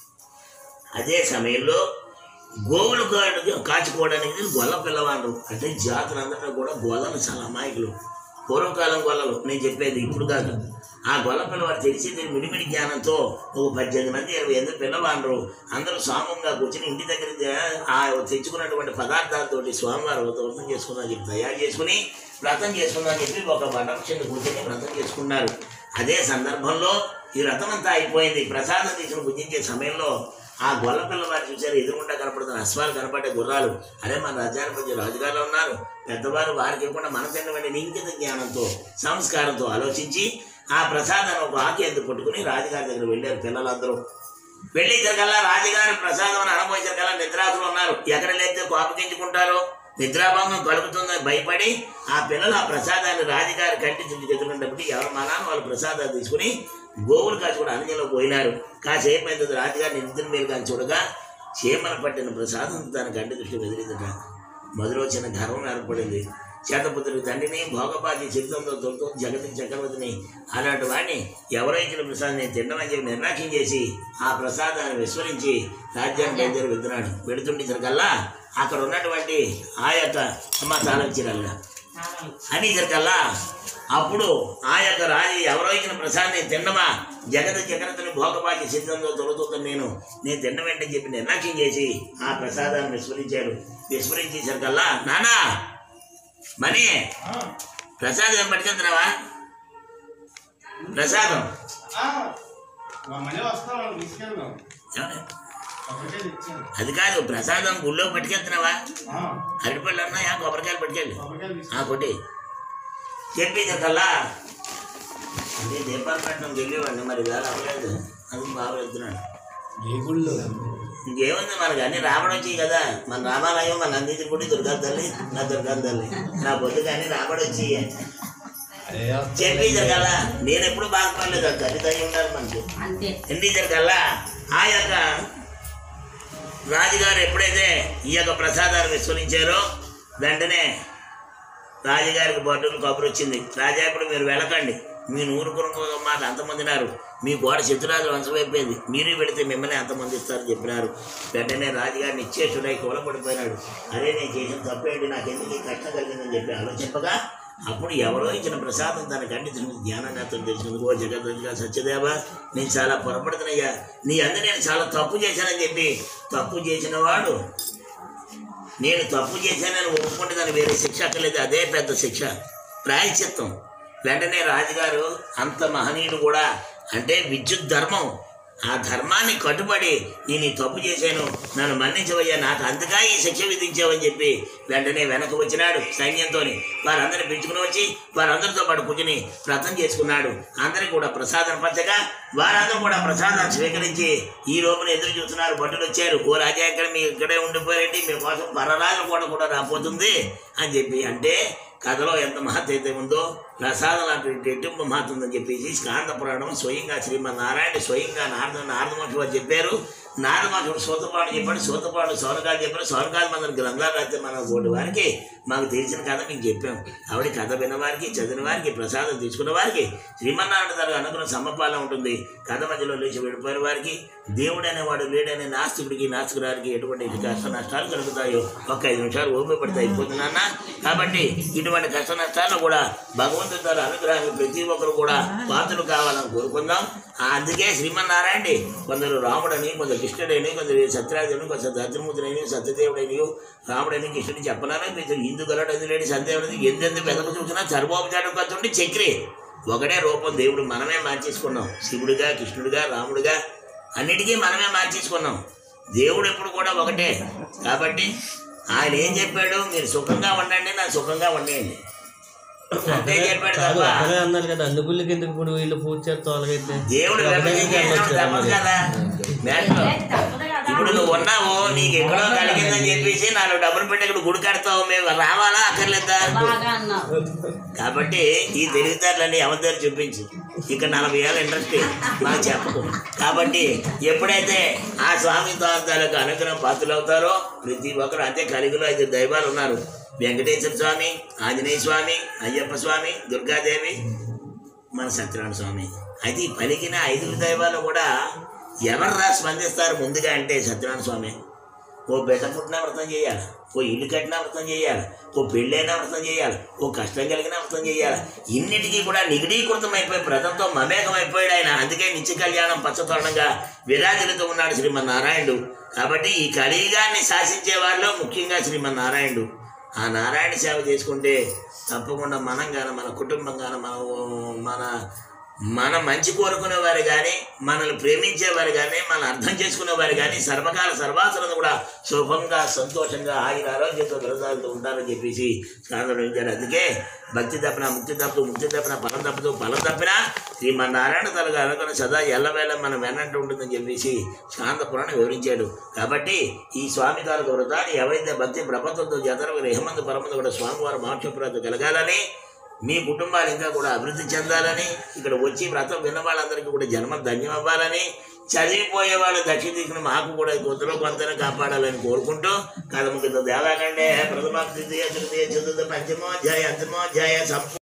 అదే సమయంలో గోవులు కా- కాచుకోవడానికి గొల్ల పిల్లవాడు అంటే జాతులందరూ కూడా గొల్లను చాలా అమాయకులు పూర్వకాలం గొల్లలు నేను చెప్పేది ఇప్పుడు కాదు ఆ గొల్ల పిల్లవాడు తెలిసేది మిడిమిడి జ్ఞానంతో ఒక పద్దెనిమిది మంది ఇరవై ఎనిమిది పిల్లవాళ్ళు అందరూ స్వామంగా కూర్చుని ఇంటి దగ్గర దే- ఆ తెచ్చుకున్నటువంటి పదార్థాలతోటి స్వామివారు వ్రతం చేసుకుందాం చెప్పి తయారు చేసుకుని వ్రతం చేసుకుందాం చెప్పి ఒక వటవృక్షంలో కూర్చొని వ్రతం చేసుకున్నారు అదే సందర్భంలో ఈ వ్రతం అంతా అయిపోయింది ప్రసాదం తీసుకుని భుజించే సమయంలో ఆ గొల్ల పిల్లవారు చూశారు ఎదురుగుండా కనపడుతున్న అశ్వాలు కనపడే గుర్రాలు అరే మన రాజ్యాధిపతి రాజుగారులు ఉన్నారు పెద్దవారు వారికి ఇవ్వకుండా మన తిన్నటువంటి నింకిత జ్ఞానంతో సంస్కారంతో ఆలోచించి ఆ ప్రసాదాన్ని ఒక ఆకి ఎందుకు పట్టుకుని రాజుగారి దగ్గర వెళ్ళారు పిల్లలందరూ వెళ్ళి కల్లా రాజుగారి ప్రసాదం అని అనుభవించగల నిద్రాసులు ఉన్నారు ఎక్కడ లేకపోతే కోపగించుకుంటారో నిద్రాభంగం కలుగుతుందని భయపడి ఆ పిల్లలు ఆ ప్రసాదాన్ని రాజుగారి కంటి చుట్టూ తెచ్చుకున్నప్పటికీ ఎవరు మా నాన్న వాళ్ళు ప్రసాదాలు తీసుకుని గోవులు కాచి కూడా అరణ్యంలో పోయినారు కాసేపు అయిన తర్వాత రాజుగారి నిద్ర మీద కానీ చూడగా చీమలు పట్టిన ప్రసాదం తన కంటి దృష్టి బెదిరిందట మొదలు చిన్న గర్వం ఏర్పడింది శతపుత్రుడి తండ్రిని భోగపాతి చిత్తంతో తొలుతూ జగతి చక్రవర్తిని అలాంటి వాడిని ఎవరో ఇచ్చిన ప్రసాదం నేను తినమని చెప్పి నిర్లక్ష్యం చేసి ఆ ప్రసాదాన్ని విస్మరించి రాజ్యాన్ని బయలుదేరి వెళ్తున్నాడు పెడుతుండేసరికల్లా అక్కడ ఉన్నటువంటి ఆ యొక్క అమ్మ తాళం చీరల్లా అనేసరికల్లా అప్పుడు ఆ యొక్క రాజు ఎవరో ఇచ్చిన ప్రసాదాన్ని తిన్నమా జగత జగనతని భోగపాకి సిద్ధంతో తొలగుతుంది నేను నేను తిన్నవేంటని చెప్పి నిర్లక్ష్యం చేసి ఆ ప్రసాదాన్ని విస్మరించాడు విస్మరించేసరికల్లా నానా మనీ ప్రసాదం ఏం పట్టుకెళ్తున్నావా ప్రసాదం మళ్ళీ వస్తాం వాళ్ళు తీసుకెళ్దాం ఏమన్నా? ఒకటే తెచ్చాను అది కాదు ప్రసాదం గుళ్ళో పట్టుకెళ్తున్నావా ఆ, అరటిపళ్ళు ఉన్నాయా కొబ్బరికాయలు పట్టుకెళ్ళి కొబ్బరికాయలు తీసుకెళ్ళి ఆ కొట్టి చెప్పింది కల్లా అంటే దీపాలు పెట్టడం వెళ్ళేవాడిని మరి వేళ అవ్వలేదు అది బాగా వెళ్తున్నాడు ఇంకేముంది మనకి అన్ని రాబడి వచ్చాయి కదా మన రామాలయం మన నందిని గుడి దుర్గా తల్లి నా దుర్గా తల్లి నా బొద్దుగా అన్ని రాబడి వచ్చాయి చెప్పి జరగాల నేను ఎప్పుడు బాధపడలేదు అది తల్లి తల్లి ఉండాలి మనకి అంతే ఎన్ని జరగాల ఆ యొక్క రాజుగారు ఎప్పుడైతే ఈ యొక్క ప్రసాదాన్ని విస్మరించారో వెంటనే రాజుగారికి బొడ్డులు కబురు వచ్చింది రాజా ఇప్పుడు మీరు వెళ్ళకండి మీ నూరు కురుకు మాట అంతమందినారు మీ గోడ శత్రురాజు వంశమైపోయింది మీరు పెడితే మిమ్మల్ని అంతమంది ఇస్తారని చెప్పినారు వెంటనే రాజుగారిని ఇచ్చేసుడై కూలపడిపోయినాడు అరే నేను చేసిన తప్పేంటి నాకు ఎందుకు ఈ కష్టం కలిగిందని చెప్పి ఆలోచింపగా అప్పుడు ఎవరో ఇచ్చిన ప్రసాదం తన ఖండించిన జ్ఞానం అతను తెలిసినందుకు ఓ జగద్గా సత్యదేవ నేను చాలా పొరపడుతున్నాయ్యా నీ అందరూ నేను చాలా తప్పు చేశానని చెప్పి తప్పు చేసిన వాడు నేను తప్పు చేశానని ఒప్పుకుంటే దానికి వేరే శిక్ష అక్కర్లేదు అదే పెద్ద శిక్ష ప్రాయశ్చిత్తం వెంటనే రాజుగారు అంత మహనీయుడు కూడా అంటే విద్యుత్ ధర్మం ఆ ధర్మాన్ని కట్టుబడి నేను ఈ తప్పు చేశాను నన్ను మన్నించవయ్యా నాకు అందుగా ఈ శిక్ష విధించావని చెప్పి వెంటనే వెనక్కి వచ్చినాడు సైన్యంతో వారందరిని పిలుచుకుని వచ్చి వారందరితో పాటు కూర్చుని వ్రతం చేసుకున్నాడు అందరికి కూడా ప్రసాదం పంచగా వారందరూ కూడా ప్రసాదాన్ని స్వీకరించి ఈ లోపల ఎదురు చూస్తున్నారు భటులు వచ్చారు ఓ రాజా ఇక్కడ మీ ఇక్కడే ఉండిపోయారండి మీకోసం పరరాజు కూడా కూడా రాబోతుంది అని చెప్పి అంటే కథలో ఎంత మహత్యత ఉందో ప్రసాదం లాంటి రెట్టింపు మహత్వం ఉందని చెప్పేసి స్కాంద పురాణం స్వయంగా శ్రీమన్నారాయణ స్వయంగా నారద నారదమహర్షి వారు చెప్పారు నారదమహర్షుడు సూతపాడు చెప్పాడు సూతపాడు సౌనకాలు చెప్పాడు సౌనకాలు మన గ్రంథాలు రాస్తే మన ఓటి వారికి మాకు తెలిసిన కథ మీకు చెప్పాం ఆవిడ కథ విన్న వారికి చదివిన వారికి ప్రసాదం తీసుకున్న వారికి శ్రీమన్నారాయణ గారు అనుకున్న సమపాలన ఉంటుంది కథ మధ్యలో లేచి వెళ్ళిపోయిన వారికి దేవుడు అనేవాడు లేడనే నాస్తికుడికి నాస్తికురానికి ఎటువంటి కష్ట నష్టాలు కలుగుతాయో ఒక ఐదు నిమిషాలు ఓపిక పడితే అయిపోతున్నానా కాబట్టి ఇటువంటి కష్ట నష్టాలు కూడా భగవంతుడి ద్వారా అనుగ్రహానికి ప్రతి ఒక్కరు కూడా పాత్రలు కావాలని కోరుకుందాం ఆ అందుకే శ్రీమన్నారాయణ కొందరు రాముడని కొందరు కృష్ణుడని కొందరు సత్యరాజుని కొందరు సత్యమూర్తుడని సత్యదేవుడని రాముడని కృష్ణుని చెప్పనాలని మీరు హిందూ గలడని లేని సత్యదేవుడని ఎందెందు వెదకు చూసినా సర్వోపచారం కత్తుండి చక్రి ఒకటే రూపం దేవుడు మనమే మార్చేసుకున్నాం శివుడిగా కృష్ణుడిగా రాముడిగా అన్నిటికీ మనమే మార్చేసుకున్నాం దేవుడు ఎప్పుడు కూడా ఒకటే కాబట్టి ఆయన ఏం చెప్పాడు మీరు సుఖంగా ఉండండి నా సుఖంగా ఉండండి అంతే చెప్పాడు కాదు తప్ప అక్కడే అన్నారు కదా అన్ని గుళ్ళకి ఎందుకు ఇప్పుడు వీళ్ళు పూజ చేస్తే వాళ్ళకైతే దేవుడు విభజించేసినప్పుడు తప్పదు కదా మేడలో తప్పదు కదా ఇప్పుడు నువ్వు ఉన్నావు నీకు ఎక్కడో కలిగిందని చెప్పేసి నాలుగు డబ్బులు పెట్టి ఇక్కడ గుడి కడతావు మేము రావాలా అక్కర్లేదా బాగా అన్నావు కాబట్టి ఈ తెలివితేటలన్నీ ఎవరి దగ్గర చూపించు ఇక్కడ నలభై ఏళ్ళ ఇండస్ట్రీ మాకు చెప్పకు కాబట్టి ఎప్పుడైతే ఆ స్వామి తాలూకు అనుగ్రహం పాత్రలు అవుతారో ప్రతి ఒక్కరు అంతే కలిగిలో ఐదు దైవాలు ఉన్నారు వెంకటేశ్వర స్వామి ఆంజనేయ స్వామి అయ్యప్ప స్వామి దుర్గాదేవి మన సత్యనారాయణ స్వామి అయితే ఈ పలికిన ఐదుగురు దైవాలు కూడా ఎవర్రా స్పందిస్తారు ముందుగా అంటే సత్యనారాయణ స్వామి ఓ బిడ్డ పుట్టినా వ్రతం చేయాలి ఓ ఇల్లు కట్టినా వ్రతం చేయాలి ఓ పెళ్ళైనా వ్రతం చేయాలి ఓ కష్టం కలిగినా వ్రతం చేయాలి ఇన్నిటికీ కూడా నిగడీకృతం అయిపోయి ప్రజలతో మమేకం అయిపోయాడు ఆయన అందుకే నిత్య కళ్యాణం పచ్చతోరణంగా విరాజిల్లుతూ ఉన్నాడు శ్రీమన్నారాయణుడు కాబట్టి ఈ కలియుగాన్ని శాసించే వారిలో ముఖ్యంగా శ్రీమన్నారాయణుడు ఆ నారాయణ సేవ చేసుకుంటే తప్పకుండా మనం కానీ మన కుటుంబం కానీ మన మన మన మంచి కోరుకునేవారు కానీ మనల్ని ప్రేమించేవారు కానీ మనల్ని అర్థం చేసుకునేవారు కానీ సర్వకాల సర్వాసనలు కూడా శుభంగా సంతోషంగా ఆయుర ఆరోగ్యంతో విరదాలతో ఉంటారని చెప్పేసి సాధన అందుకే భక్తి తప్పిన ముక్తి తప్పదు ముక్తి తప్పిన ఫలం తప్పదు ఫలం తప్పినా శ్రీమన్నారాయణ తలగా అనుకున్న సదా ఎల్లవేళ మనం వెనంటూ ఉంటుందని చెప్పేసి శాంత పురాణం వివరించాడు కాబట్టి ఈ స్వామి తాలూకు వ్రతాన్ని ఎవరైతే భక్తి ప్రపంచంతో జతరు రేహమందు పరమందు కూడా స్వామివారి మోక్షప్రాంతం కలగాలని మీ కుటుంబాలు ఇంకా కూడా అభివృద్ధి చెందాలని ఇక్కడ వచ్చి వ్రతం విన్న వాళ్ళందరికీ కూడా జన్మ ధన్యం అవ్వాలని చదివిపోయే వాళ్ళు దక్షిణ దిక్కును మాకు కూడా కొత్తలో కొంతనే కాపాడాలని కోరుకుంటూ కథము కింద దేవాకండే ప్రథమ తృతీయ తృతీయ చతుర్థ పంచమోధ్యాయ అంతిమోధ్యాయ సంపూ